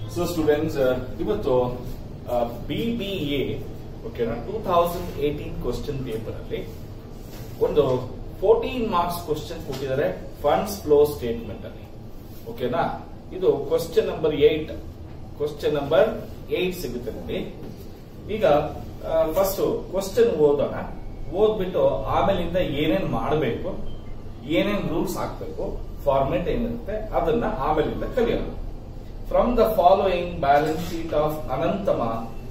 So students ಇವತ್ತು B B A ಓಕೆನಾ two thousand eighteen question paper ಅಲ್ಲಿ ಒಂದು ಫೋರ್ಟೀನ್ ಮಾರ್ಕ್ಸ್ ಕ್ವಶನ್ ಕೊಟ್ಟಿದ್ದಾರೆ ಫಂಡ್ಸ್ ಫ್ಲೋ ಸ್ಟೇಟ್ಮೆಂಟ್ ಅಲ್ಲಿ ಓಕೆನಾ ಇದು question number eight question number eight ಸಿಗುತ್ತೆ ನೋಡಿ ಈಗ ಫಸ್ಟ್ ಕ್ವಶನ್ ಓದೋಣ ಓದ್ಬಿಟ್ಟು ಆಮೇಲಿಂದ ಏನೇನ್ ಮಾಡಬೇಕು ಏನೇನ್ ರೂಲ್ಸ್ ಹಾಕ್ಬೇಕು ಫಾರ್ಮೆಟ್ ಏನಿರುತ್ತೆ ಅದನ್ನ ಆಮೇಲಿಂದ ಕಲಿಯೋಣ from the following balance sheet of ಅನಂತಮ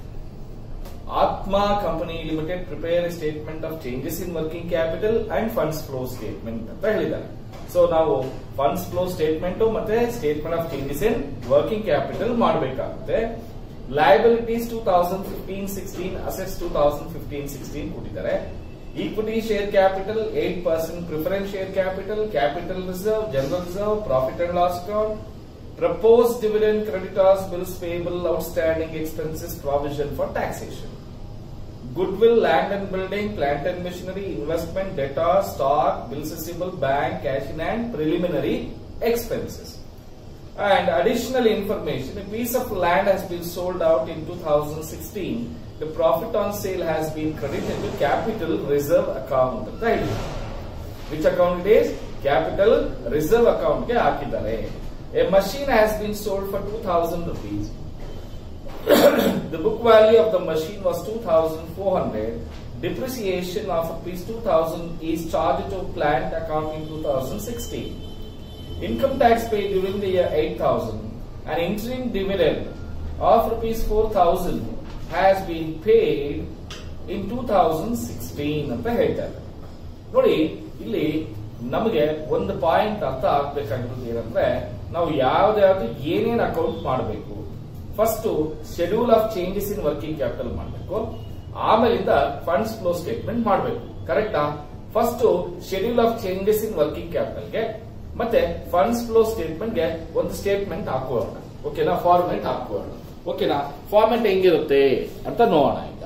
ಆತ್ಮ company limited prepare statement of changes in working capital and funds flow statement ಅಂತ ಹೇಳಿದ್ದಾರೆ ಸೊ ನಾವು ಫಂಡ್ಸ್ ಫ್ಲೋ ಸ್ಟೇಟ್ಮೆಂಟ್ ಮತ್ತೆ statement of changes in working capital ಮಾಡಬೇಕಾಗುತ್ತೆ liabilities two thousand fifteen sixteen assets two thousand fifteen sixteen ಕೊಟ್ಟಿದ್ದಾರೆ equity share capital eight percent preference share capital capital reserve general reserve profit and loss account proposed dividend creditors bills payable outstanding expenses provision for taxation goodwill land and building plant and machinery investment debtor stock bills receivable bank cash in hand preliminary expenses and additional information a piece of land has been sold out in 2016 the profit on sale has been credited to capital reserve account ಅಂತ ಹೇಳಿದ್ರು. which account it is capital reserve account ಗೆ ಹಾಕಿದ್ದಾರೆ a machine has been sold for 2000 rupees the book value of the machine was 2400 depreciation of rupees 2000 is charged to plant account in 2016 income tax paid during the year 8000 an interim dividend of rupees 4000 has been paid in 2016 ಅಂತ ಹೇಳ್ತಾರೆ ನೋಡಿ ಇಲ್ಲಿ ನಮಗೆ ಒಂದು point ಅರ್ಥ ಆಗ್ಬೇಕಾಗಿರೋದು ಏನಂದ್ರೆ ನಾವು ಯಾವ್ದಾವ್ದು ಏನೇನ್ ಅಕೌಂಟ್ ಮಾಡಬೇಕು first schedule of changes in working capital ಮಾಡಬೇಕು ಆಮೇಲಿಂದ ಫಂಡ್ಸ್ ಫ್ಲೋ ಸ್ಟೇಟ್ಮೆಂಟ್ ಮಾಡಬೇಕು ಕರೆಕ್ಟಾ first schedule of changes in working ಕ್ಯಾಪಿಟಲ್ಗೆ ಮತ್ತೆ ಫಂಡ್ಸ್ ಫ್ಲೋ ಸ್ಟೇಟ್ಮೆಂಟ್ಗೆ ಒಂದು ಸ್ಟೇಟ್ಮೆಂಟ್ ಹಾಕೋಣ ಓಕೆನಾ ಫಾರ್ಮೆಟ್ ಹಾಕೋಣ ಓಕೆನಾ ಫಾರ್ಮೆಟ್ ಹೆಂಗಿರುತ್ತೆ ಅಂತ ನೋಡೋಣ ಈಗ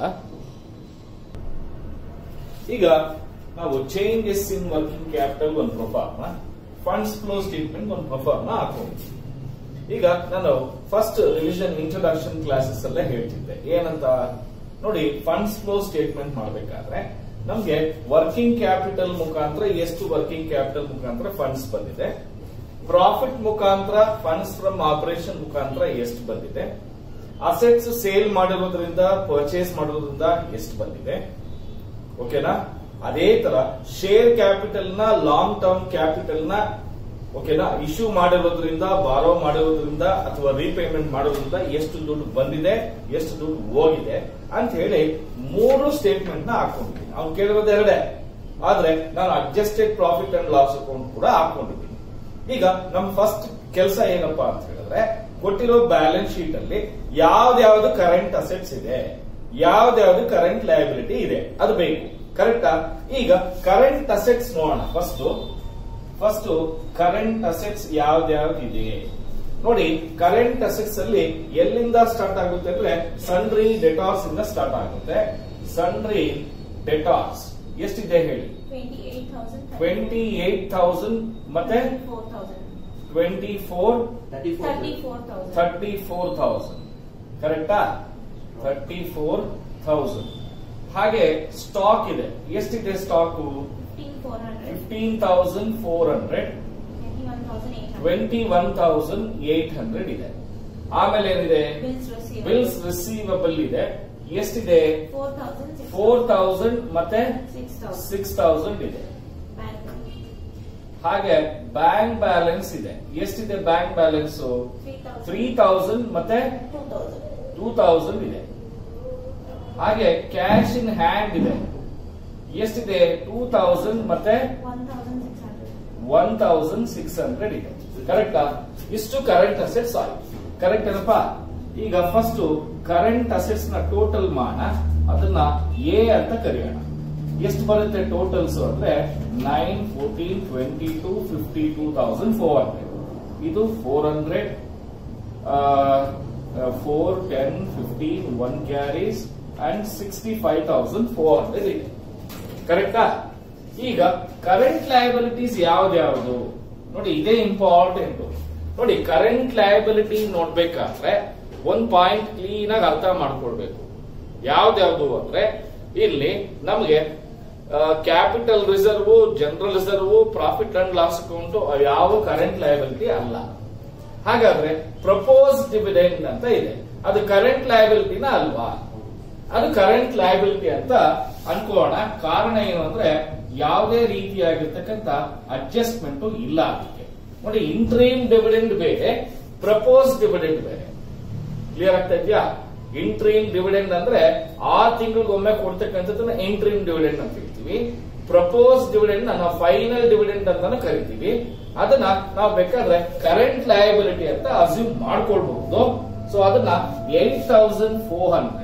ಈಗ ನಾವು ಚೇಂಜಸ್ ಇನ್ ವರ್ಕಿಂಗ್ ಕ್ಯಾಪಿಟಲ್ ಒಂದು ಪ್ರೊಫಾರ್ಮ ಫಂಡ್ಸ್ ಫ್ಲೋ ಸ್ಟೇಟ್ಮೆಂಟ್ ಒಂದು ಪ್ರೊಫಾರ್ಮ ಹಾಕೊಂಡು ಈಗ ನಾನು ಫಸ್ಟ್ ರಿವಿಷನ್ ಇಂಟ್ರೊಡಕ್ಷನ್ ಕ್ಲಾಸಸ್ ಅಲ್ಲೇ ಹೇಳ್ತಿದ್ದೆ ಏನಂತ ನೋಡಿ ಫಂಡ್ಸ್ ಫ್ಲೋ ಸ್ಟೇಟ್ಮೆಂಟ್ ಮಾಡಬೇಕಾದ್ರೆ ನಮ್ಗೆ ವರ್ಕಿಂಗ್ ಕ್ಯಾಪಿಟಲ್ ಮುಖಾಂತರ ಎಷ್ಟು ವರ್ಕಿಂಗ್ ಕ್ಯಾಪಿಟಲ್ ಮುಖಾಂತರ ಫಂಡ್ಸ್ ಬಂದಿದೆ ಪ್ರಾಫಿಟ್ ಮುಖಾಂತರ ಫಂಡ್ಸ್ ಫ್ರಮ್ ಆಪರೇಷನ್ ಮುಖಾಂತರ ಎಷ್ಟು ಬಂದಿದೆ ಅಸೆಟ್ಸ್ ಸೇಲ್ ಮಾಡಿರೋದ್ರಿಂದ ಪರ್ಚೇಸ್ ಮಾಡೋದ್ರಿಂದ ಎಷ್ಟು ಬಂದಿದೆ ಓಕೆನಾ ಅದೇ ತರ ಶೇರ್ ಕ್ಯಾಪಿಟಲ್ ನ ಲಾಂಗ್ ಟರ್ಮ್ ಕ್ಯಾಪಿಟಲ್ ನ ಓಕೆನಾ ಇಶ್ಯೂ ಮಾಡಿರೋದ್ರಿಂದ ಬಾರೋ ಮಾಡಿರೋದ್ರಿಂದ ಅಥವಾ ರೀಪೇಮೆಂಟ್ ಮಾಡೋದ್ರಿಂದ ಎಷ್ಟು ದುಡ್ಡು ಬಂದಿದೆ ಎಷ್ಟು ದುಡ್ಡು ಹೋಗಿದೆ ಅಂತ ಹೇಳಿ ಮೂರು ಸ್ಟೇಟ್ಮೆಂಟ್ ನ ಹಾಕೊಂಡಿದ್ದೀನಿ ಅವ್ನು ಕೇಳಿರೋದು ಎರಡೇ ಆದ್ರೆ ನಾನು adjusted profit and loss account ಕೂಡ ಹಾಕೊಂಡಿದ್ದೀನಿ ಈಗ ನಮ್ ಫಸ್ಟ್ ಕೆಲಸ ಏನಪ್ಪಾ ಅಂತ ಹೇಳಿದ್ರೆ ಕೊಟ್ಟಿರೋ ಬ್ಯಾಲೆನ್ಸ್ ಶೀಟ್ ಅಲ್ಲಿ ಯಾವ್ದ್ಯಾವ್ದು ಕರೆಂಟ್ ಅಸೆಟ್ಸ್ ಇದೆ ಯಾವ್ದ್ಯಾವ್ದು ಕರೆಂಟ್ ಲಯಬಿಲಿಟಿ ಇದೆ ಅದು ಬೇಕು ಕರೆಕ್ಟಾ ಈಗ ಕರೆಂಟ್ ಅಸೆಟ್ಸ್ ನೋಡೋಣ ಫಸ್ಟ್ ಫಸ್ಟ್ ಕರೆಂಟ್ ಅಸೆಟ್ಸ್ ಯಾವ್ದ್ಯಾವ್ದು ಇದೆ ನೋಡಿ ಕರೆಂಟ್ ಅಸೆಟ್ಸ್ ಅಲ್ಲಿ ಎಲ್ಲಿಂದ ಸ್ಟಾರ್ಟ್ ಆಗುತ್ತೆ ಅಂದ್ರೆ ಸನ್ರಿ ಡೆಟಾರ್ಸ್ ಇಂದ ಸ್ಟಾರ್ಟ್ ಆಗುತ್ತೆ ಸನ್ರಿ ಡೆಟಾರ್ಸ್ ಎಷ್ಟಿದೆ ಹೇಳಿ ಟ್ವೆಂಟಿ ಏಟ್ ಥೌಸಂಡ್ ಮತ್ತೆ twenty four thirty four thousand ಕರೆಕ್ಟಾ ಥರ್ಟಿ ಫೋರ್ ಥೌಸಂಡ್ ಹಾಗೆ ಸ್ಟಾಕ್ ಇದೆ ಎಷ್ಟಿದೆ stock fifteen thousand four hundred twenty one thousand eight hundred ಇದೆ ಆಮೇಲೆ ಏನಿದೆ ಬಿಲ್ಸ್ ರಿಸೀವಬಲ್ ಇದೆ ಎಷ್ಟಿದೆ ಫೋರ್ ತೌಸಂಡ್ ಮತ್ತೆ ಸಿಕ್ಸ್ ತೌಸಂಡ್ ಇದೆ ಹಾಗೆ ಬ್ಯಾಂಕ್ ಬ್ಯಾಲೆನ್ಸ್ ಇದೆ ಎಷ್ಟಿದೆ ಬ್ಯಾಂಕ್ ಬ್ಯಾಲೆನ್ಸ್ ತ್ರೀ ತೌಸಂಡ್ ಮತ್ತೆ ಟೂ ತೌಸಂಡ್ ಇದೆ ಹಾಗೆ ಕ್ಯಾಶ್ ಇನ್ ಹ್ಯಾಂಡ್ ಇದೆ ಎಷ್ಟಿದೆ ಟೂ ತೌಸಂಡ್ ಮತ್ತೆ ಒನ್ ತೌಸಂಡ್ ಸಿಕ್ಸ್ ಹಂಡ್ರೆಡ್ ಇದೆ ಕರೆಕ್ಟಾ ಇಷ್ಟು ಕರೆಂಟ್ ಅಸೆಟ್ಸ್ ಆಯ್ತು ಕರೆಕ್ಟ್ ಏನಪ್ಪಾ ಈಗ ಫಸ್ಟ್ ಕರೆಂಟ್ ಅಸೆಟ್ಸ್ ನ ಟೋಟಲ್ ಮಾಡೋಣ ಅದನ್ನ ಎ ಅಂತ ಕರೆಯೋಣ ಎಷ್ಟು ಬರುತ್ತೆ ಟೋಟಲ್ಸ್ ಅಂದ್ರೆ nine fourteen twenty two fifty two thousand four hundred ಇದು four hundred four ten fifteen one carries and sixty five thousand four hundred ಇದೆ ಕರೆಕ್ಟಾ ಈಗ ಕರೆಂಟ್ ಲಯಬಿಲಿಟೀಸ್ ಯಾವ್ದ್ಯಾವ್ದು ನೋಡಿ ಇದೇ ಇಂಪಾರ್ಟೆಂಟ್ ನೋಡಿ ಕರೆಂಟ್ ಲಯಬಿಲಿಟಿ ನೋಡ್ಬೇಕಾದ್ರೆ ಒಂದ್ ಪಾಯಿಂಟ್ ಕ್ಲೀನ್ ಆಗಿ ಅರ್ಥ ಮಾಡ್ಕೊಳ್ಬೇಕು ಯಾವ್ದ್ಯಾವ್ದು ಅಂದ್ರೆ ಇಲ್ಲಿ ನಮಗೆ capital reserve general reserve profit and loss account ಯಾವ ಕರೆಂಟ್ ಲಯಬಿಲಿಟಿ ಅಲ್ಲ ಹಾಗಾದ್ರೆ ಪ್ರಪೋಸ್ ಡಿವಿಡೆಂಡ್ ಅಂತ ಇದೆ ಅದು ಕರೆಂಟ್ ಲಯಬಿಲಿಟಿನ ಅಲ್ವಾ ಅದು ಕರೆಂಟ್ ಲಯಬಿಲಿಟಿ ಅಂತ ಅನ್ಕೋಣ ಕಾರಣ ಏನು ಅಂದ್ರೆ ಯಾವುದೇ ರೀತಿಯಾಗಿರ್ತಕ್ಕಂಥ ಅಡ್ಜಸ್ಟ್ಮೆಂಟ್ ಇಲ್ಲ ಅದಕ್ಕೆ ನೋಡಿ ಇಂಟ್ರೀಮ್ ಡಿವಿಡೆಂಡ್ ಬೇರೆ ಪ್ರಪೋಸ್ ಡಿವಿಡೆಂಡ್ ಬೇರೆ ಕ್ಲಿಯರ್ ಆಗ್ತಾ ಇದೆಯಾ ಇಂಟ್ರೀಮ್ ಡಿವಿಡೆಂಡ್ ಅಂದ್ರೆ ಆರು ತಿಂಗಳಿಗೊಮ್ಮೆ ಕೊಡ್ತಕ್ಕಂಥದ್ದನ್ನ ಇಂಟ್ರೀಮ್ ಡಿವಿಡೆಂಡ್ ಅಂತ ಹೇಳ್ತೀವಿ ಪ್ರಪೋಸ್ ಡಿವಿಡೆಂಡ್ ನಾವು ಫೈನಲ್ ಡಿವಿಡೆಂಡ್ ಅಂತಾನು ಕರಿತೀವಿ ಅದನ್ನ ನಾವು ಬೇಕಾದ್ರೆ ಕರೆಂಟ್ ಲಯಬಿಲಿಟಿ ಅಂತ ಅಸ್ಯೂಮ್ ಮಾಡ್ಕೊಳ್ಬಹುದು ಸೊ ಅದನ್ನ ಏಟ್ ತೌಸಂಡ್ ಫೋರ್ ಹಂಡ್ರೆಡ್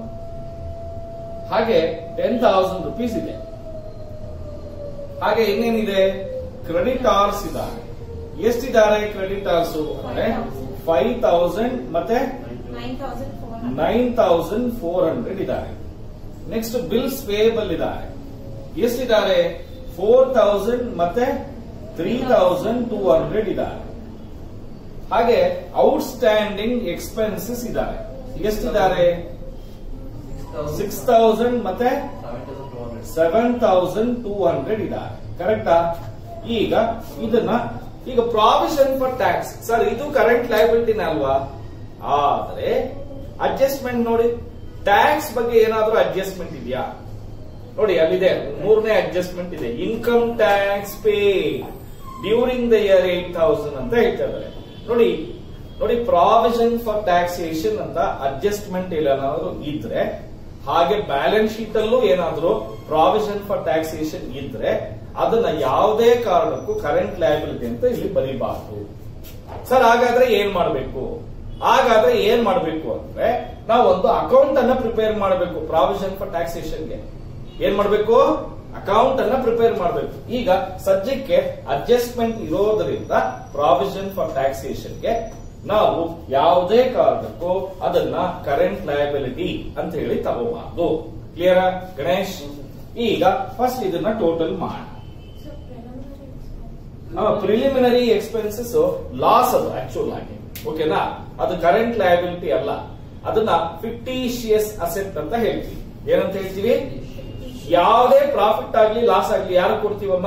ಹಾಗೆ ಟೆನ್ ತೌಸಂಡ್ ರುಪೀಸ್ ಇದೆ ಹಾಗೆ ಇನ್ನೇನಿದೆ ಕ್ರೆಡಿಟಾರ್ಸ್ ಇದ್ದಾರೆ ಎಷ್ಟಿದ್ದಾರೆ ಕ್ರೆಡಿಟಾರ್ಸ್ ಅಂದ್ರೆ ಫೈವ್ ತೌಸಂಡ್ ಮತ್ತೆ nine thousand four nine thousand four hundred ಇದ್ದಾರೆ ನೆಕ್ಸ್ಟ್ ಬಿಲ್ಸ್ ಪೇಬಲ್ ಇದ್ದಾರೆ ಎಷ್ಟಿದ್ದಾರೆ ಫೋರ್ ತೌಸಂಡ್ ಮತ್ತೆ ತ್ರೀ ತೌಸಂಡ್ ಟೂ ಹಂಡ್ರೆಡ್ ಇದ್ದಾರೆ ಹಾಗೆ ಔಟ್ಸ್ಟ್ಯಾಂಡಿಂಗ್ ಎಕ್ಸ್ಪೆನ್ಸಸ್ ಇದ್ದಾರೆ ಎಷ್ಟಿದ್ದಾರೆ ಸಿಕ್ಸ್ ತೌಸಂಡ್ ಮತ್ತೆ ಸೆವೆನ್ ತೌಸಂಡ್ ಟೂ ಹಂಡ್ರೆಡ್ ಇದ್ದಾರೆ ಕರೆಕ್ಟಾ ಈಗ ಇದನ್ನ ಈಗ ಪ್ರಾವಿಷನ್ ಫಾರ್ ಟ್ಯಾಕ್ಸ್ ಸರ್ ಇದು ಕರೆಂಟ್ ಲಯಬಿಲಿಟಿನ ಅಲ್ವಾ ಆದ್ರೆ ಅಡ್ಜಸ್ಟ್ಮೆಂಟ್ ನೋಡಿ ಟ್ಯಾಕ್ಸ್ ಬಗ್ಗೆ ಏನಾದ್ರೂ ಅಡ್ಜಸ್ಟ್ಮೆಂಟ್ ಇದೆಯಾ ನೋಡಿ ಅಲ್ಲಿದೆ ಮೂರನೇ ಅಡ್ಜಸ್ಟ್ಮೆಂಟ್ ಇದೆ income tax pay during the year eight thousand ಅಂತ ಹೇಳ್ತಾ ಇದ್ದಾರೆ ನೋಡಿ ನೋಡಿ ಪ್ರಾವಿಷನ್ ಫಾರ್ ಟ್ಯಾಕ್ಸೇಷನ್ ಅಂತ ಅಡ್ಜಸ್ಟ್ಮೆಂಟ್ ಏನಾದ್ರು ಇದ್ರೆ ಹಾಗೆ ಬ್ಯಾಲೆನ್ಸ್ ಶೀಟ್ ಅಲ್ಲೂ ಏನಾದ್ರು ಪ್ರಾವಿಷನ್ ಫಾರ್ ಟ್ಯಾಕ್ಸೇಷನ್ ಇದ್ರೆ ಅದನ್ನ ಯಾವುದೇ ಕಾರಣಕ್ಕೂ ಕರೆಂಟ್ ಲಯಬಿಲಿಟಿ ಅಂತ ಇಲ್ಲಿ ಬರೀಬಾರ್ದು ಸರ್ ಹಾಗಾದ್ರೆ ಏನ್ ಮಾಡಬೇಕು ಹಾಗಾದ್ರೆ ಏನ್ ಮಾಡಬೇಕು ಅಂದ್ರೆ ನಾವು ಒಂದು ಅಕೌಂಟ್ ಅನ್ನ ಪ್ರಿಪೇರ್ ಮಾಡಬೇಕು ಪ್ರಾವಿಷನ್ ಫಾರ್ ಟ್ಯಾಕ್ಸೇಷನ್ಗೆ ಏನ್ ಮಾಡಬೇಕು ಅಕೌಂಟ್ ಅನ್ನ ಪ್ರಿಪೇರ್ ಮಾಡಬೇಕು ಈಗ ಸದ್ಯಕ್ಕೆ ಅಡ್ಜಸ್ಟ್ಮೆಂಟ್ ಇರೋದರಿಂದ ಪ್ರಾವಿಷನ್ ಫಾರ್ ಟ್ಯಾಕ್ಸೇಷನ್ಗೆ ನಾವು ಯಾವುದೇ ಕಾರಣಕ್ಕೂ ಅದನ್ನ ಕರೆಂಟ್ ಲಯಬಿಲಿಟಿ ಅಂತ ಹೇಳಿ ತಗೋಬಾರ್ದು ಕ್ಲಿಯರ್ ಗಣೇಶ್ ಈಗ ಫಸ್ಟ್ ಇದನ್ನ ಟೋಟಲ್ ಮಾಡಿ ಪ್ರಿಲಿಮಿನರಿ ಎಕ್ಸ್ಪೆನ್ಸಸ್ ಲಾಸ್ ಅದು ಆಕ್ಚುಲ್ ಆಗಿ ಓಕೆನಾ ಅದು ಕರೆಂಟ್ ಲಯಬಿಲಿಟಿ ಅಲ್ಲ ಅದನ್ನ ಫಿಕ್ಟಿಷಿಯಸ್ ಅಸೆಟ್ ಅಂತ ಹೇಳ್ತೀವಿ ಏನಂತ ಹೇಳ್ತೀವಿ ಯಾವುದೇ ಪ್ರಾಫಿಟ್ ಆಗ್ಲಿ ಲಾಸ್ ಆಗ್ಲಿ ಯಾರು ಕೊಡ್ತೀವಮ್ಮ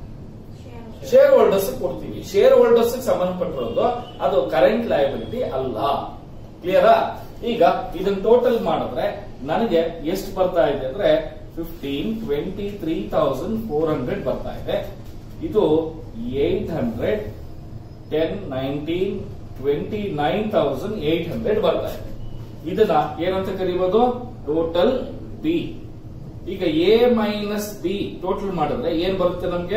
ಶೇರ್ ಹೋಲ್ಡರ್ಸ್ ಕೊಡ್ತೀವಿ ಶೇರ್ ಹೋಲ್ಡರ್ಸ್ ಸಂಬಂಧಪಟ್ಟಿರೋದು ಅದು ಕರೆಂಟ್ ಲಯಬಿಲಿಟಿ ಅಲ್ಲ ಕ್ಲಿಯರಾ ಈಗ ಇದನ್ನ ಟೋಟಲ್ ಮಾಡಿದ್ರೆ ನನಗೆ ಎಷ್ಟು ಬರ್ತಾ ಇದೆ ಅಂದ್ರೆ fifteen twenty three thousand four hundred ಬರ್ತಾ ಇದೆ ಇದು eight hundred ten nineteen twenty nine thousand eight hundred ಬರ್ತಾ ಇದೆ ಇದನ್ನ ಏನಂತ ಕರೀಬೋದು ಟೋಟಲ್ ಬಿ ಈಗ ಎ ಮೈನಸ್ ಬಿ ಟೋಟಲ್ ಮಾಡಿದ್ರೆ ಏನ್ ಬರುತ್ತೆ ನಮ್ಗೆ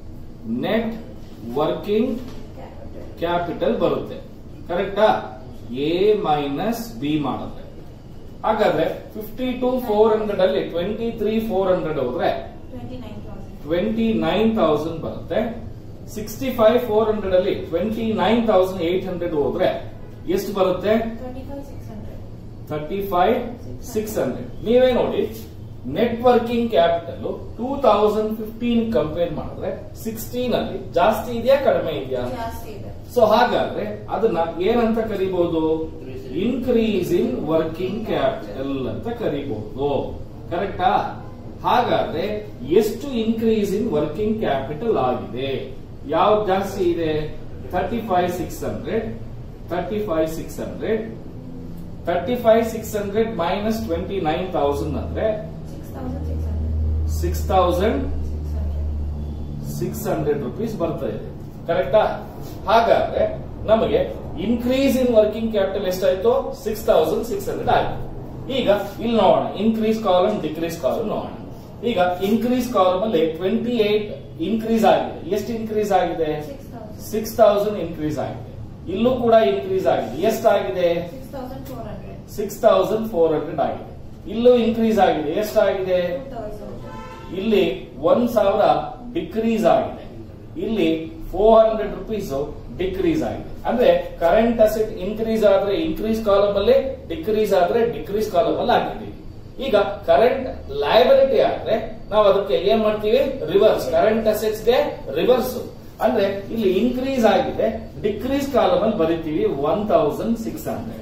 ನೆಟ್ ವರ್ಕಿಂಗ್ ಕ್ಯಾಪಿಟಲ್ ಬರುತ್ತೆ ಕರೆಕ್ಟಾ ಎ ಮೈನಸ್ ಬಿ ಮಾಡಿದ್ರೆ ಹಾಗಾದ್ರೆ ಫಿಫ್ಟಿ ಟು ಫೋರ್ ಹಂಡ್ರೆಡ್ ಅಲ್ಲಿ ಟ್ವೆಂಟಿ ತ್ರೀ ಫೋರ್ ಹಂಡ್ರೆಡ್ ಹೋದ್ರೆ twenty nine thousand twenty nine thousand ಬರುತ್ತೆ ಸಿಕ್ಸ್ಟಿ ಫೈವ್ ಫೋರ್ ಹಂಡ್ರೆಡ್ ಅಲ್ಲಿ twenty nine thousand eight hundred ಹೋದ್ರೆ ಎಷ್ಟು ಬರುತ್ತೆ twenty five six hundred thirty five six hundred ನೀವೇ ನೋಡಿ net working capital two thousand fifteen compare ಮಾಡಿದ್ರೆ sixteen ಅಲ್ಲಿ ಜಾಸ್ತಿ ಇದೆಯಾ ಕಡಿಮೆ ಇದೆಯಾ ಜಾಸ್ತಿ ಇದೆ ಸೊ ಹಾಗಾದ್ರೆ ಅದನ್ನ ಏನಂತ ಕರಿಬಹುದು ಇನ್ಕ್ರೀಸ್ ಇನ್ ವರ್ಕಿಂಗ್ ಕ್ಯಾಪಿಟಲ್ ಅಂತ ಕರಿಬಹುದು ಕರೆಕ್ಟಾ ಹಾಗಾದ್ರೆ ಎಷ್ಟು ಇನ್ಕ್ರೀಸ್ ಇನ್ ವರ್ಕಿಂಗ್ ಕ್ಯಾಪಿಟಲ್ ಆಗಿದೆ ಯಾವ್ದು ಜಾಸ್ತಿ ಇದೆ thirty five six hundred thirty five six hundred thirty five six hundred minus twenty nine thousand ಅಂದ್ರೆ six thousand six hundred six thousand six hundred six hundred rupees ಬರ್ತಾ ಇದೆ ಕರೆಕ್ಟಾ ಹಾಗಾದ್ರೆ ನಮಗೆ ಇನ್ಕ್ರೀಸ್ ಇನ್ ವರ್ಕಿಂಗ್ ಕ್ಯಾಪಿಟಲ್ ಎಷ್ಟಾಯ್ತು six thousand six hundred ಆಗಿದೆ ಈಗ ಇಲ್ಲಿ ನೋಡೋಣ ಇನ್ಕ್ರೀಸ್ ಕಾಲಮ್ ಡಿಕ್ರೀಸ್ ಕಾಲಮ್ ನೋಡೋಣ ಈಗ ಇನ್ಕ್ರೀಸ್ ಕಾಲಮ್ ಅಲ್ಲಿ ಟ್ವೆಂಟಿ ಏಟ್ ಇನ್ಕ್ರೀಸ್ ಆಗಿದೆ ಎಷ್ಟು ಇನ್ಕ್ರೀಸ್ ಆಗಿದೆ six thousand six thousand increase ಆಗಿದೆ ಇಲ್ಲೂ ಕೂಡ ಇನ್ಕ್ರೀಸ್ ಆಗಿದೆ ಎಷ್ಟಾಗಿದೆ six thousand four hundred six thousand four hundred ಆಗಿದೆ ಇಲ್ಲೂ ಇನ್ಕ್ರೀಸ್ ಆಗಿದೆ ಎಷ್ಟಾಗಿದೆ ಟೂ ತೌಸಂಡ್ ಇಲ್ಲಿ ಒಂದ್ ಸಾವಿರ ಡಿಕ್ರೀಸ್ ಆಗಿದೆ ಇಲ್ಲಿ ಫೋರ್ ಹಂಡ್ರೆಡ್ ರುಪೀಸ್ ಡಿಕ್ರೀಸ್ ಆಗಿದೆ ಅಂದ್ರೆ ಕರೆಂಟ್ ಅಸೆಟ್ ಇನ್ಕ್ರೀಸ್ ಆದ್ರೆ ಇನ್ಕ್ರೀಸ್ ಕಾಲಮ್ ಅಲ್ಲಿ ಡಿಕ್ರೀಸ್ ಆದ್ರೆ ಡಿಕ್ರೀಸ್ ಕಾಲಮ್ ಅಲ್ಲಿ ಹಾಕಿದ್ದೀವಿ ಈಗ ಕರೆಂಟ್ ಲಯಬಿಲಿಟಿ ಆದ್ರೆ ನಾವು ಅದಕ್ಕೆ ಏನ್ ಮಾಡ್ತೀವಿ ರಿವರ್ಸ್ ಕರೆಂಟ್ ಅಸೆಟ್ಸ್ ಗೆ ರಿವರ್ಸ್ ಅಂದ್ರೆ ಇಲ್ಲಿ ಇನ್ಕ್ರೀಸ್ ಆಗಿದೆ ಡಿಕ್ರೀಸ್ ಕಾಲಮ್ ಅಲ್ಲಿ ಬರಿತೀವಿ ಒನ್ ತೌಸಂಡ್ ಸಿಕ್ಸ್ ಹಂಡ್ರೆಡ್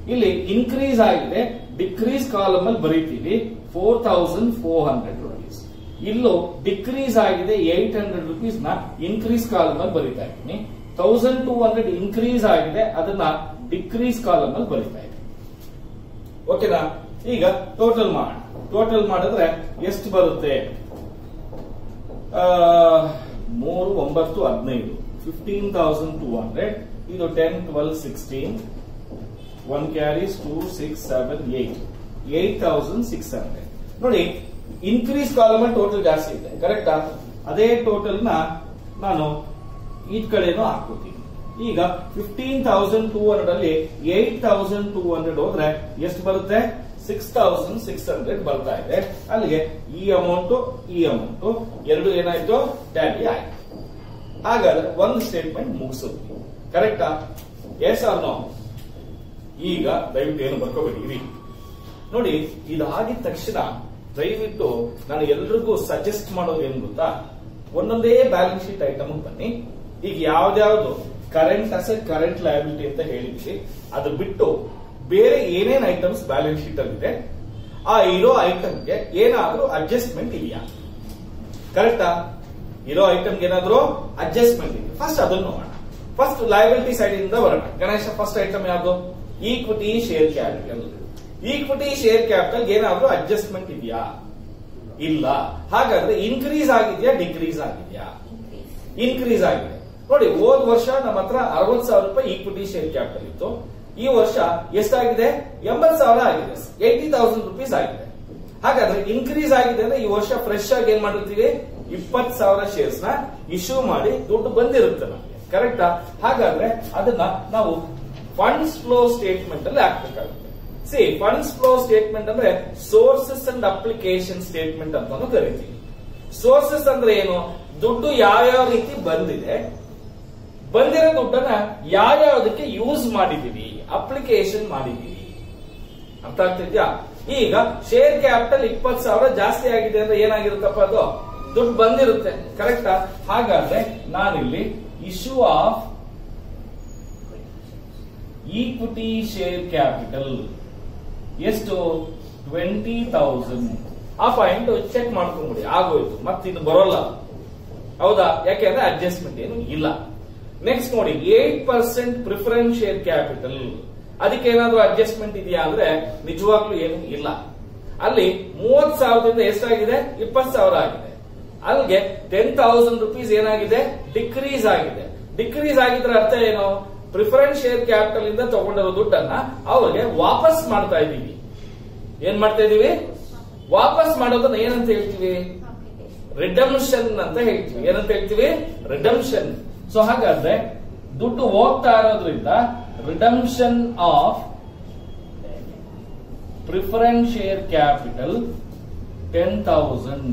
ಇಲ್ಲಿ ಇನ್ಕ್ರೀಸ್ ಆಗಿದೆ ಡಿಕ್ರೀಸ್ ಕಾಲಮ್ ಅಲ್ಲಿ ಬರೀತೀವಿ four thousand four hundred rupees ಇಲ್ಲೂ ಡಿಕ್ರೀಸ್ ಆಗಿದೆ ಏಟ್ ಹಂಡ್ರೆಡ್ ರುಪೀಸ್ ನ ಇನ್ಕ್ರೀಸ್ ಕಾಲಮ್ ಅಲ್ಲಿ ಬರೀತಾ ಇದ್ದೀನಿ ತೌಸಂಡ್ ಟೂ ಹಂಡ್ರೆಡ್ ಇನ್ಕ್ರೀಸ್ ಆಗಿದೆ ಅದನ್ನ ಡಿಕ್ರೀಸ್ ಕಾಲಮ್ ಅಲ್ಲಿ ಬರೀತಾ ಇದ್ದೀನಿ ಓಕೆನಾ ಈಗ ಟೋಟಲ್ ಮಾಡೋಣ ಟೋಟಲ್ ಮಾಡಿದ್ರೆ ಎಷ್ಟು ಬರುತ್ತೆ ಆ, ಮೂರು ಒಂಬತ್ತು ಹದಿನೈದು ಫಿಫ್ಟೀನ್ ತೌಸಂಡ್ ಟೂ ಹಂಡ್ರೆಡ್ ಇದು ten twelve sixteen one carries two six seven eight eight thousand six hundred ನೋಡಿ ಇನ್ಕ್ರೀಸ್ ಕಾಲಮ್ ಟೋಟಲ್ ಜಾಸ್ತಿ ಇದೆ ಕರೆಕ್ಟಾ ಅದೇ ಟೋಟಲ್ ನ ನಾನು ಈ ಕಡೆನೂ ಹಾಕೋತೀನಿ ಈಗ ಫಿಫ್ಟೀನ್ ತೌಸಂಡ್ ಟೂ ಹಂಡ್ರೆಡ್ ಅಲ್ಲಿ ಏಟ್ ತೌಸಂಡ್ ಟೂ ಹಂಡ್ರೆಡ್ ಹೋದ್ರೆ ಎಷ್ಟು ಬರುತ್ತೆ ಸಿಕ್ಸ್ ತೌಸಂಡ್ ಸಿಕ್ಸ್ ಹಂಡ್ರೆಡ್ ಬರ್ತಾ ಇದೆ ಅಲ್ಲಿಗೆ ಈ ಅಮೌಂಟ್ ಈ ಅಮೌಂಟ್ ಎರಡು ಏನಾಯ್ತು ಟ್ಯಾಲಿ ಆಯ್ತು ಹಾಗಾದ್ರೆ ಒಂದು ಸ್ಟೇಟ್ಮೆಂಟ್ ಮುಗಿಸಿದ್ವಿ ಕರೆಕ್ಟಾ ಎಸ್ ಆರ್ ನೋ ಈಗ ದಯವಿಟ್ಟು ಏನು ಬರ್ಕೋಬೇಡಿ ಇರಿ ನೋಡಿ ಇದಾಗಿದ ತಕ್ಷಣ ದಯವಿಟ್ಟು ನಾನು ಎಲ್ರಿಗೂ ಸಜೆಸ್ಟ್ ಮಾಡೋದು ಏನು ಗೊತ್ತಾ ಒಂದೊಂದೇ ಬ್ಯಾಲೆನ್ಸ್ ಶೀಟ್ ಐಟಮ್ ಬನ್ನಿ ಈಗ ಯಾವ್ದ್ಯಾವ್ದು ಕರೆಂಟ್ ಅಸೆಟ್ ಕರೆಂಟ್ ಲಯಬಿಲಿಟಿ ಅಂತ ಹೇಳಿದ್ವಿ ಅದು ಬಿಟ್ಟು ಬೇರೆ ಏನೇನ್ ಐಟಮ್ಸ್ ಬ್ಯಾಲೆನ್ಸ್ ಶೀಟ್ ಅಲ್ಲಿ ಇದೆ ಆ ಇರೋ ಐಟಮ್ಗೆ ಏನಾದ್ರೂ ಅಡ್ಜಸ್ಟ್ಮೆಂಟ್ ಇದೆಯಾ ಕರೆಕ್ಟಾ ಇರೋ ಐಟಮ್ಗೆ ಏನಾದ್ರೂ ಅಡ್ಜಸ್ಟ್ಮೆಂಟ್ ಇದೆ ಫಸ್ಟ್ ಅದನ್ನು ನೋಡೋಣ ಫಸ್ಟ್ ಲಯಬಿಲಿಟಿ ಸೈಡ್ ಇಂದ ಬರೋಣ ಗಣೇಶ ಫಸ್ಟ್ ಐಟಮ್ ಯಾವುದು equity share capital equity share capital ಏನಾದ್ರೂ ಅಡ್ಜಸ್ಟ್ಮೆಂಟ್ ಇದೆಯಾ ಇಲ್ಲ ಹಾಗಾದ್ರೆ ಇನ್ಕ್ರೀಸ್ ಆಗಿದೆಯಾ ಡಿಕ್ರೀಸ್ ಆಗಿದೆಯಾ Increase. ಇನ್ಕ್ರೀಸ್ ಆಗಿದೆ ನೋಡಿ ಹೋದ್ ವರ್ಷ ನಮ್ಮ ಹತ್ರ ಅರವತ್ ಸಾವಿರ ರೂಪಾಯಿ ಈಕ್ವಿಟಿ ಶೇರ್ ಕ್ಯಾಪಿಟಲ್ ಇತ್ತು ಈ ವರ್ಷ ಎಷ್ಟಾಗಿದೆ ಎಂಬತ್ ಸಾವಿರ ಆಗಿದೆ ಏಯ್ಟಿ ತೌಸಂಡ್ ರುಪೀಸ್ ಆಗಿದೆ ಹಾಗಾದ್ರೆ ಇನ್ಕ್ರೀಸ್ ಆಗಿದೆ ಅಂದ್ರೆ ಈ ವರ್ಷ ಫ್ರೆಶ್ ಆಗಿ ಏನ್ ಮಾಡಿರ್ತೀವಿ ಇಪ್ಪತ್ ಸಾವಿರ ಶೇರ್ಸ್ ನ ಇಶ್ಯೂ ಮಾಡಿ ದುಡ್ಡು ಬಂದಿರುತ್ತೆ ನಮಗೆ ಕರೆಕ್ಟಾ ಹಾಗಾದ್ರೆ ಅದನ್ನ ನಾವು ಫಂಡ್ಸ್ ಫ್ಲೋ ಸ್ಟೇಟ್ಮೆಂಟ್ ಅಲ್ಲಿ ಹಾಕ್ಬೇಕಾಗುತ್ತೆ ಸಿ ಫಂಡ್ಸ್ ಫ್ಲೋ ಸ್ಟೇಟ್ಮೆಂಟ್ ಅಂದ್ರೆ ಸೋರ್ಸಸ್ ಅಂಡ್ ಅಪ್ಲಿಕೇಶನ್ ಸ್ಟೇಟ್ಮೆಂಟ್ ಅಂತಾನು ಕರಿತೀವಿ ಸೋರ್ಸಸ್ ಅಂದ್ರೆ ಏನು ದುಡ್ಡು ಯಾವ್ಯಾವ ರೀತಿ ಬಂದಿದೆ ಬಂದಿರೋ ದುಡ್ಡನ್ನ ಯಾವ್ಯಾವ್ದಕ್ಕೆ ಯೂಸ್ ಮಾಡಿದೀವಿ ಅಪ್ಲಿಕೇಶನ್ ಮಾಡಿದೀವಿ ಅರ್ಥ ಆಗ್ತಿದ್ಯಾ ಈಗ ಶೇರ್ ಕ್ಯಾಪಿಟಲ್ ಇಪ್ಪತ್ ಸಾವಿರ ಜಾಸ್ತಿ ಆಗಿದೆ ಅಂದ್ರೆ ಏನಾಗಿರುತ್ತಪ್ಪ ಅದು ದುಡ್ಡು ಬಂದಿರುತ್ತೆ ಕರೆಕ್ಟಾ ಹಾಗಾದ್ರೆ ನಾನಿಲ್ಲಿ issue of equity share capital ಎಷ್ಟು ಟ್ವೆಂಟಿ ತೌಸಂಡ್ ಆ ಪಾಯಿಂಟ್ ಚೆಕ್ ಮಾಡ್ಕೊಂಡ್ಬಿಡಿ ಆಗೋಯ್ತು ಮತ್ತೆ ಇದು ಬರೋಲ್ಲ ಹೌದಾ ಯಾಕೆಂದ್ರೆ ಅಡ್ಜಸ್ಟ್ಮೆಂಟ್ ಏನು ಇಲ್ಲ ನೆಕ್ಸ್ಟ್ ನೋಡಿ eight percent preference share capital ಅದಕ್ಕೆ ಏನಾದ್ರೂ ಅಡ್ಜಸ್ಟ್ಮೆಂಟ್ ಇದೆಯಾ ಅಂದ್ರೆ ನಿಜವಾಗ್ಲೂ ಏನು ಇಲ್ಲ ಅಲ್ಲಿ ಮೂವತ್ ಸಾವಿರದಿಂದ ಎಷ್ಟಾಗಿದೆ ಇಪ್ಪತ್ ಸಾವಿರ ಆಗಿದೆ ಅಲ್ಲಿಗೆ ಟೆನ್ ತೌಸಂಡ್ ರುಪೀಸ್ ಏನಾಗಿದೆ ಡಿಕ್ರೀಸ್ ಆಗಿದೆ ಡಿಕ್ರೀಸ್ ಆಗಿದ್ರೆ ಅರ್ಥ ಏನು ಪ್ರಿಫರೆನ್ಸ್ ಶೇರ್ ಕ್ಯಾಪಿಟಲ್ ಇಂದ ತಗೊಂಡಿರೋ ದುಡ್ಡನ್ನ ಅವ್ರಿಗೆ ವಾಪಸ್ ಮಾಡ್ತಾ ಇದೀವಿ ಏನ್ ಮಾಡ್ತಾ ಇದೀವಿ ವಾಪಸ್ ಮಾಡೋದನ್ನ ಏನಂತ ಹೇಳ್ತೀವಿ Application. ರಿಡಮ್ಷನ್ ಅಂತ ಹೇಳ್ತೀವಿ ಏನಂತ ಹೇಳ್ತೀವಿ ರಿಡಮ್ಷನ್ ಸೊ ಹಾಗಾದ್ರೆ ದುಡ್ಡು ಹೋಗ್ತಾ ಇರೋದ್ರಿಂದ redemption of preference share capital ten thousand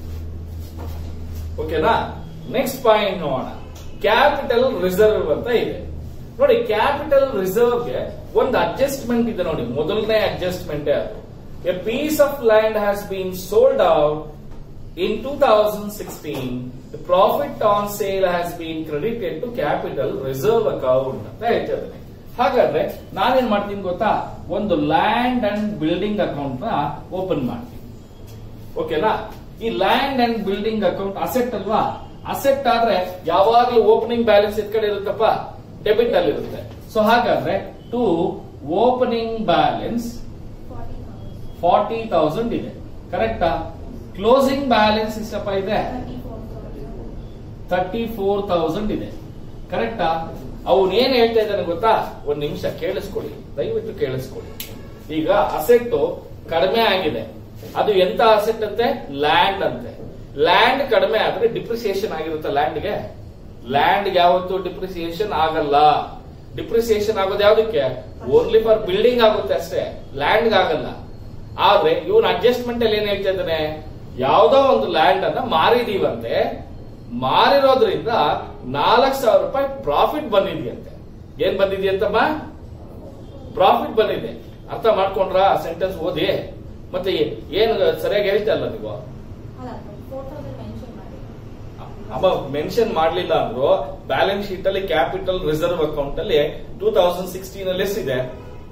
ಓಕೆನಾ ನೆಕ್ಸ್ಟ್ ಪಾಯಿಂಟ್ ನೋಡೋಣ ಕ್ಯಾಪಿಟಲ್ ರಿಸರ್ವ್ ಅಂತ ಇದೆ ನೋಡಿ ಕ್ಯಾಪಿಟಲ್ ರಿಸರ್ವ್ಗೆ ಒಂದು ಅಡ್ಜಸ್ಟ್ಮೆಂಟ್ ಇದೆ ನೋಡಿ ಮೊದಲನೇ ಅಡ್ಜಸ್ಟ್ಮೆಂಟ್ ಅದು a piece of land has been sold out in two thousand sixteen the profit on sale has been credited to capital reserve account ಅಂತ ಹೇಳ್ತಿದ್ದೇನೆ ಹಾಗಾದ್ರೆ ನಾನೇನ್ ಮಾಡ್ತೀನಿ ಗೊತ್ತಾ ಒಂದು ಲ್ಯಾಂಡ್ ಅಂಡ್ ಬಿಲ್ಡಿಂಗ್ ಅಕೌಂಟ್ ನ ಓಪನ್ ಮಾಡ್ತೀನಿ ಓಕೆನಾ ಈ land and building account asset ಅಲ್ವಾ ಅಸೆಟ್ ಆದ್ರೆ ಯಾವಾಗ್ಲೂ ಓಪನಿಂಗ್ ಬ್ಯಾಲೆನ್ಸ್ ಎತ್ ಕಡೆ ಇರುತ್ತಪ್ಪ ಡೆಬಿಟ್ ಅಲ್ಲಿ ಇರುತ್ತೆ ಸೊ ಹಾಗಾದ್ರೆ to opening balance 40,000. Forty thousand ಇದೆ ಕರೆಕ್ಟಾ ಕ್ಲೋಸಿಂಗ್ ಬ್ಯಾಲೆನ್ಸ್ ಎಷ್ಟಪ್ಪ ಇದೆ 34,000. ತರ್ಟಿ ಫೋರ್ ತೌಸಂಡ್ ಇದೆ ಕರೆಕ್ಟಾ ಅವನ್ ಏನ್ ಹೇಳ್ತಾ ಇದ್ದಾನೆ ಗೊತ್ತಾ ಒಂದ್ ನಿಮಿಷ ಕೇಳಿಸ್ಕೊಳ್ಳಿ ದಯವಿಟ್ಟು ಕೇಳಿಸ್ಕೊಳ್ಳಿ ಈಗ ಅಸೆಟ್ ಕಡಿಮೆ ಆಗಿದೆ ಅದು ಎಂತ ಅಸೆಟ್ ಅಂತೆ ಲ್ಯಾಂಡ್ ಅಂತೆ ಲ್ಯಾಂಡ್ ಕಡಿಮೆ ಆದ್ರೆ ಡಿಪ್ರಿಸಿಯೇಷನ್ ಆಗಿರುತ್ತೆ ಲ್ಯಾಂಡ್ಗೆ ಲ್ಯಾಂಡ್ ಯಾವತ್ತು ಡಿಪ್ರಿಸಿಯೇಷನ್ ಆಗಲ್ಲ ಡಿಪ್ರಿಸಿಯೇಷನ್ ಆಗೋದು ಯಾವ್ದಕ್ಕೆ ಓನ್ಲಿ ಫಾರ್ ಬಿಲ್ಡಿಂಗ್ ಆಗುತ್ತೆ ಅಷ್ಟೇ ಲ್ಯಾಂಡ್ ಆಗಲ್ಲ ಆದ್ರೆ ಇವನ್ ಅಡ್ಜಸ್ಟ್ಮೆಂಟ್ ಅಲ್ಲಿ ಏನ್ ಹೇಳ್ತಾ ಇದ್ದಾನೆ ಯಾವ್ದೋ ಒಂದು ಲ್ಯಾಂಡ್ ಅನ್ನ ಮಾರಿದೀವಂತೆ ಮಾರಿರೋದ್ರಿಂದ ನಾಲ್ಕು ಸಾವಿರ ರೂಪಾಯಿ ಪ್ರಾಫಿಟ್ ಬಂದಿದೆಯಂತೆ ಏನ್ ಬಂದಿದೆಯಂತಮ್ಮ ಪ್ರಾಫಿಟ್ ಬಂದಿದೆ ಅರ್ಥ ಮಾಡ್ಕೊಂಡ್ರ ಸೆಂಟೆನ್ಸ್ ಓದಿ ಮತ್ತೆ ಏನು ಸರಿಯಾಗಿ ಹೇಳ್ತಾ ಇಲ್ಲ ನೀವು ಅಲ್ಲ 4,000 mention ಮಾಡಿ. ಅಮ್ಮ ಮೆನ್ಷನ್ ಮಾಡ್ಲಿಲ್ಲ ಅಂದ್ರು ಬ್ಯಾಲೆನ್ಸ್ ಶೀಟ್ ಅಲ್ಲಿ ಕ್ಯಾಪಿಟಲ್ ರಿಸರ್ವ್ ಅಕೌಂಟ್ ಅಲ್ಲಿ ಟೂ ತೌಸಂಡ್ ಸಿಕ್ಸ್ಟೀನ್ ಅಲ್ಲಿ ಎಷ್ಟಿದೆ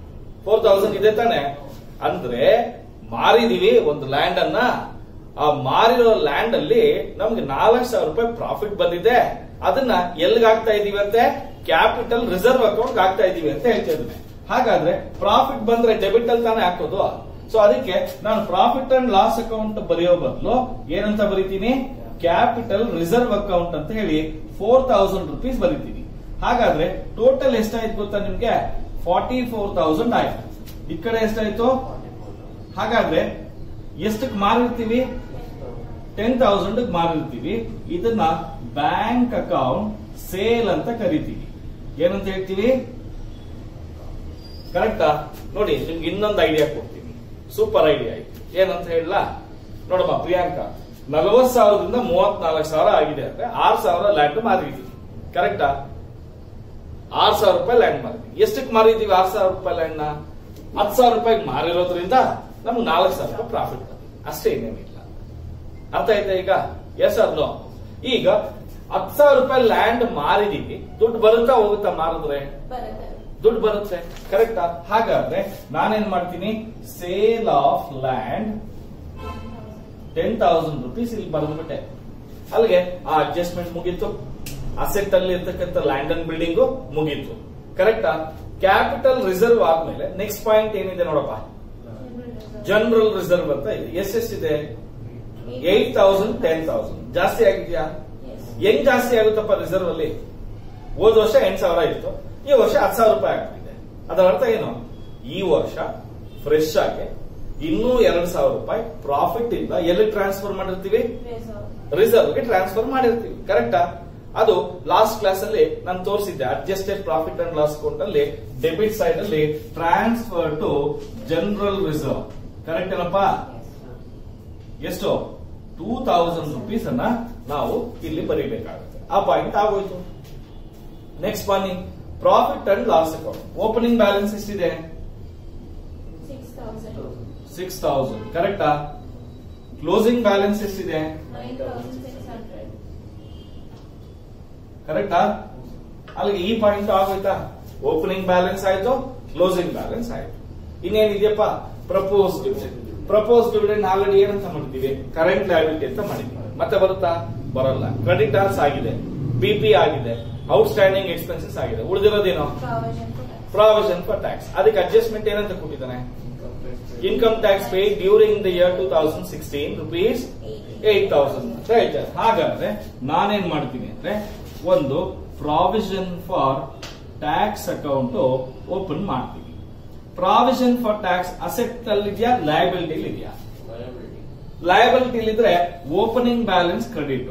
ಫೋರ್ ತೌಸಂಡ್ ಇದೆ ತಾನೆ ಅಂದ್ರೆ ಮಾರಿದೀವಿ ಒಂದು ಲ್ಯಾಂಡ್ ಅನ್ನ ಆ ಮಾರಿರೋ ಲ್ಯಾಂಡ್ ಅಲ್ಲಿ ನಮ್ಗೆ ನಾಲ್ಕು ಸಾವಿರ ರೂಪಾಯಿ ಪ್ರಾಫಿಟ್ ಬಂದಿದೆ ಅದನ್ನ ಎಲ್ಲಿಗೆ ಹಾಕ್ತಾ ಇದೀವಿ ಅಂತೆ ಕ್ಯಾಪಿಟಲ್ ರಿಸರ್ವ್ ಅಕೌಂಟ್ ಹಾಕ್ತಾ ಇದೀವಿ ಅಂತ ಹೇಳ್ತಾ ಇದ್ದೀನಿ ಹಾಗಾದ್ರೆ ಪ್ರಾಫಿಟ್ ಬಂದ್ರೆ ಡೆಬಿಟ್ ಅಲ್ಲಿ ತಾನೇ ಹಾಕೋದು ಸೊ ಅದಕ್ಕೆ ನಾನು ಪ್ರಾಫಿಟ್ ಅಂಡ್ ಲಾಸ್ ಅಕೌಂಟ್ ಬರೆಯೋ ಬದಲು ಏನಂತ ಬರೀತೀನಿ ಕ್ಯಾಪಿಟಲ್ ರಿಸರ್ವ್ ಅಕೌಂಟ್ ಅಂತ ಹೇಳಿ ಫೋರ್ ತೌಸಂಡ್ ರುಪೀಸ್ ಬರೀತೀನಿ ಹಾಗಾದ್ರೆ ಟೋಟಲ್ ಎಷ್ಟಾಯ್ತು ಗೊತ್ತಾ ನಿಮ್ಗೆ ಫಾರ್ಟಿ ಫೋರ್ ತೌಸಂಡ್ ಆಯ್ತು ಈ ಕಡೆ ಎಷ್ಟಾಯ್ತು ಹಾಗಾದ್ರೆ ಎಷ್ಟಕ್ಕೆ ಮಾರಿರ್ತೀವಿ ಟೆನ್ ತೌಸಂಡ್ ಮಾರಿರ್ತೀವಿ ಇದನ್ನ ಬ್ಯಾಂಕ್ ಅಕೌಂಟ್ ಸೇಲ್ ಅಂತ ಕರಿತೀವಿ ಏನಂತ ಹೇಳ್ತೀವಿ ಕರೆಕ್ಟಾ ನೋಡಿ ನಿಮ್ಗೆ ಇನ್ನೊಂದು ಐಡಿಯಾ ಕೊಡ್ತೀನಿ ಸೂಪರ್ ಐಡಿಯಾ ಆಯ್ತು ಏನಂತ ಹೇಳಲ್ಲ ನೋಡಮ್ಮ ಪ್ರಿಯಾಂಕಾ ನಲವತ್ ಸಾವಿರದಿಂದ ಮೂವತ್ನಾಲ್ಕು ಸಾವಿರ ಆಗಿದೆ ಅಂದ್ರೆ ಆರ್ ಸಾವಿರ ಲ್ಯಾಂಡ್ ಮಾರಿದೀವಿ ಕರೆಕ್ಟಾ ಆರ್ ಸಾವಿರ ರೂಪಾಯಿ ಲ್ಯಾಂಡ್ ಮಾರಿದೀವಿ ಎಷ್ಟಕ್ಕೆ ಮಾರಿದೀವಿ ಆರ್ ಸಾವಿರ ರೂಪಾಯಿ ಲ್ಯಾಂಡ್ ನ ಹತ್ತು ಸಾವಿರ ರೂಪಾಯಿ ಮಾರಿರೋದ್ರಿಂದ ನಮ್ಗೆ ನಾಲ್ಕು ಸಾವಿರ ರೂಪಾಯಿ ಪ್ರಾಫಿಟ್ ಬಂದಿದೆ ಅಷ್ಟೇ ಇನ್ನೇನಿಲ್ಲ ಅರ್ಥ ಆಯ್ತಾ ಈಗ ಎಸ್ ಅರ್ ನೋ ಈಗ ಹತ್ತು ಸಾವಿರ ರೂಪಾಯಿ ಲ್ಯಾಂಡ್ ಮಾರಿದೀವಿ ದುಡ್ಡು ಬರುತ್ತಾ ಹೋಗುತ್ತಾ ಮಾರಿದ್ರೆ ಬರುತ್ತೆ ದುಡ್ಡು ಬರುತ್ತೆ ಕರೆಕ್ಟಾ ಹಾಗಾದ್ರೆ ನಾನೇನ್ ಮಾಡ್ತೀನಿ sale of land ten thousand rupees ಇಲ್ಲಿ ಬರೆದ್ಬಿಟ್ಟೆ ಅಲ್ಲಿಗೆ ಆ ಅಡ್ಜಸ್ಟ್ಮೆಂಟ್ ಮುಗೀತು ಅಸೆಟ್ ಅಲ್ಲಿ ಇರ್ತಕ್ಕಂಥ ಲ್ಯಾಂಡ್ ಅಂಡ್ ಬಿಲ್ಡಿಂಗ್ ಮುಗೀತು ಕರೆಕ್ಟಾ ಕ್ಯಾಪಿಟಲ್ ರಿಸರ್ವ್ ಆದ್ಮೇಲೆ ನೆಕ್ಸ್ಟ್ ಪಾಯಿಂಟ್ ಏನಿದೆ ನೋಡಪ್ಪ ಜನರಲ್ ರಿಸರ್ವ್ ಅಂತ ಇದೆ ಎಷ್ಟೆಷ್ಟಿದೆ ಏಟ್ ತೌಸಂಡ್ ಟೆನ್ ತೌಸಂಡ್ ಜಾಸ್ತಿ ಆಗಿದ್ಯಾ ಹೆಂಗ್ ಜಾಸ್ತಿ ಆಗುತ್ತಪ್ಪ ರಿಸರ್ವ್ ಅಲ್ಲಿ ಹೋದ ವರ್ಷ ಎಂಟ್ ಸಾವಿರ ಇತ್ತು ಈ ವರ್ಷ ಹತ್ತು ಸಾವಿರ ರೂಪಾಯಿ ಆಗ್ತಿದೆ ಅದರ ಅರ್ಥ ಏನು ಈ ವರ್ಷ ಫ್ರೆಶ್ ಆಗಿ ಇನ್ನೂ ಎರಡ್ ಸಾವಿರ ರೂಪಾಯಿ ಪ್ರಾಫಿಟ್ ಇಂದ ಎಲ್ಲಿ ಟ್ರಾನ್ಸ್ಫರ್ ಮಾಡಿರ್ತೀವಿ ರಿಸರ್ವ್ ಗೆ ಟ್ರಾನ್ಸ್ಫರ್ ಮಾಡಿರ್ತೀವಿ ಕರೆಕ್ಟಾ ಅದು ಲಾಸ್ಟ್ ಕ್ಲಾಸ್ ಅಲ್ಲಿ ನಾನು ತೋರಿಸಿದ್ದೆ adjusted profit and loss account ಅಲ್ಲಿ ಡೆಬಿಟ್ ಸೈಡ್ ಅಲ್ಲಿ transfer to general reserve correct ಏನಪ್ಪ ಎಷ್ಟು ಟೂ ತೌಸಂಡ್ ರುಪೀಸ್ ಅನ್ನ ನಾವು ಇಲ್ಲಿ ಬರೀಬೇಕಾಗುತ್ತೆ ಆ ಪಾಯಿಂಟ್ ಆಗೋಯ್ತು ನೆಕ್ಸ್ಟ್ ಬನ್ನಿ profit and loss account opening balance ಎಷ್ಟಿದೆ ಸಿಕ್ಸ್ ತೌಸಂಡ್ ಸಿಕ್ಸ್ ತೌಸಂಡ್ ಕರೆಕ್ಟಾ ಕ್ಲೋಸಿಂಗ್ ಬ್ಯಾಲೆನ್ಸ್ ಎಷ್ಟಿದೆ ನೈನ್ ತೌಸಂಡ್ ಸಿಕ್ಸ್ ಹಂಡ್ರೆಡ್ ಕರೆಕ್ಟಾ ಅಲ್ಲಿಗೆ ಈ ಪಾಯಿಂಟ್ ಆಗೋಯ್ತಾ ಓಪನಿಂಗ್ ಬ್ಯಾಲೆನ್ಸ್ ಆಯ್ತು ಕ್ಲೋಸಿಂಗ್ ಬ್ಯಾಲೆನ್ಸ್ ಆಯ್ತು ಇನ್ನೇನಿದೆಯಪ್ಪ propose dividend propose dividend already ಏನಂತ ಮಾಡಿದ್ದೀವಿ ಕರೆಂಟ್ ಲಯಬಿಲಿಟಿ ಅಂತ ಮಾಡಿದ್ವಿ ಮತ್ತೆ ಬರುತ್ತಾ ಬರಲ್ಲ ಕ್ರೆಡಿಟರ್ಸ್ ಆಗಿದೆ ಬಿಪಿ ಆಗಿದೆ ಔಟ್ಸ್ಟ್ಯಾಂಡಿಂಗ್ ಎಕ್ಸ್ಪೆನ್ಸಸ್ ಆಗಿದೆ ಉಳಿದಿರೋದೇನೋ ಪ್ರಾವಿಷನ್ ಪ್ರಾವಿಷನ್ ಫಾರ್ ಟ್ಯಾಕ್ಸ್ ಅದಕ್ಕೆ ಅಡ್ಜಸ್ಟ್ಮೆಂಟ್ ಏನಂತ ಕೊಟ್ಟಿದ್ದಾನೆ income tax pay during the year two thousand sixteen rupees eight thousand ಅಂತ ಹೇಳ್ತಾರೆ ಹಾಗಾದ್ರೆ ನಾನೇನ್ ಮಾಡ್ತೀನಿ ಅಂದ್ರೆ ಒಂದು provision for tax account open ಮಾಡ್ತೀನಿ ಪ್ರಾವಿಷನ್ ಫಾರ್ ಟ್ಯಾಕ್ಸ್ ಅಸೆಟ್ ಅಲ್ಲಿ ಇದೆಯಾ ಲಯಬಿಲಿಟಿ ಇದೆಯಾ ಲಯಬಿಲಿಟಿ ಇದ್ರೆ ಓಪನಿಂಗ್ ಬ್ಯಾಲೆನ್ಸ್ ಕ್ರೆಡಿಟ್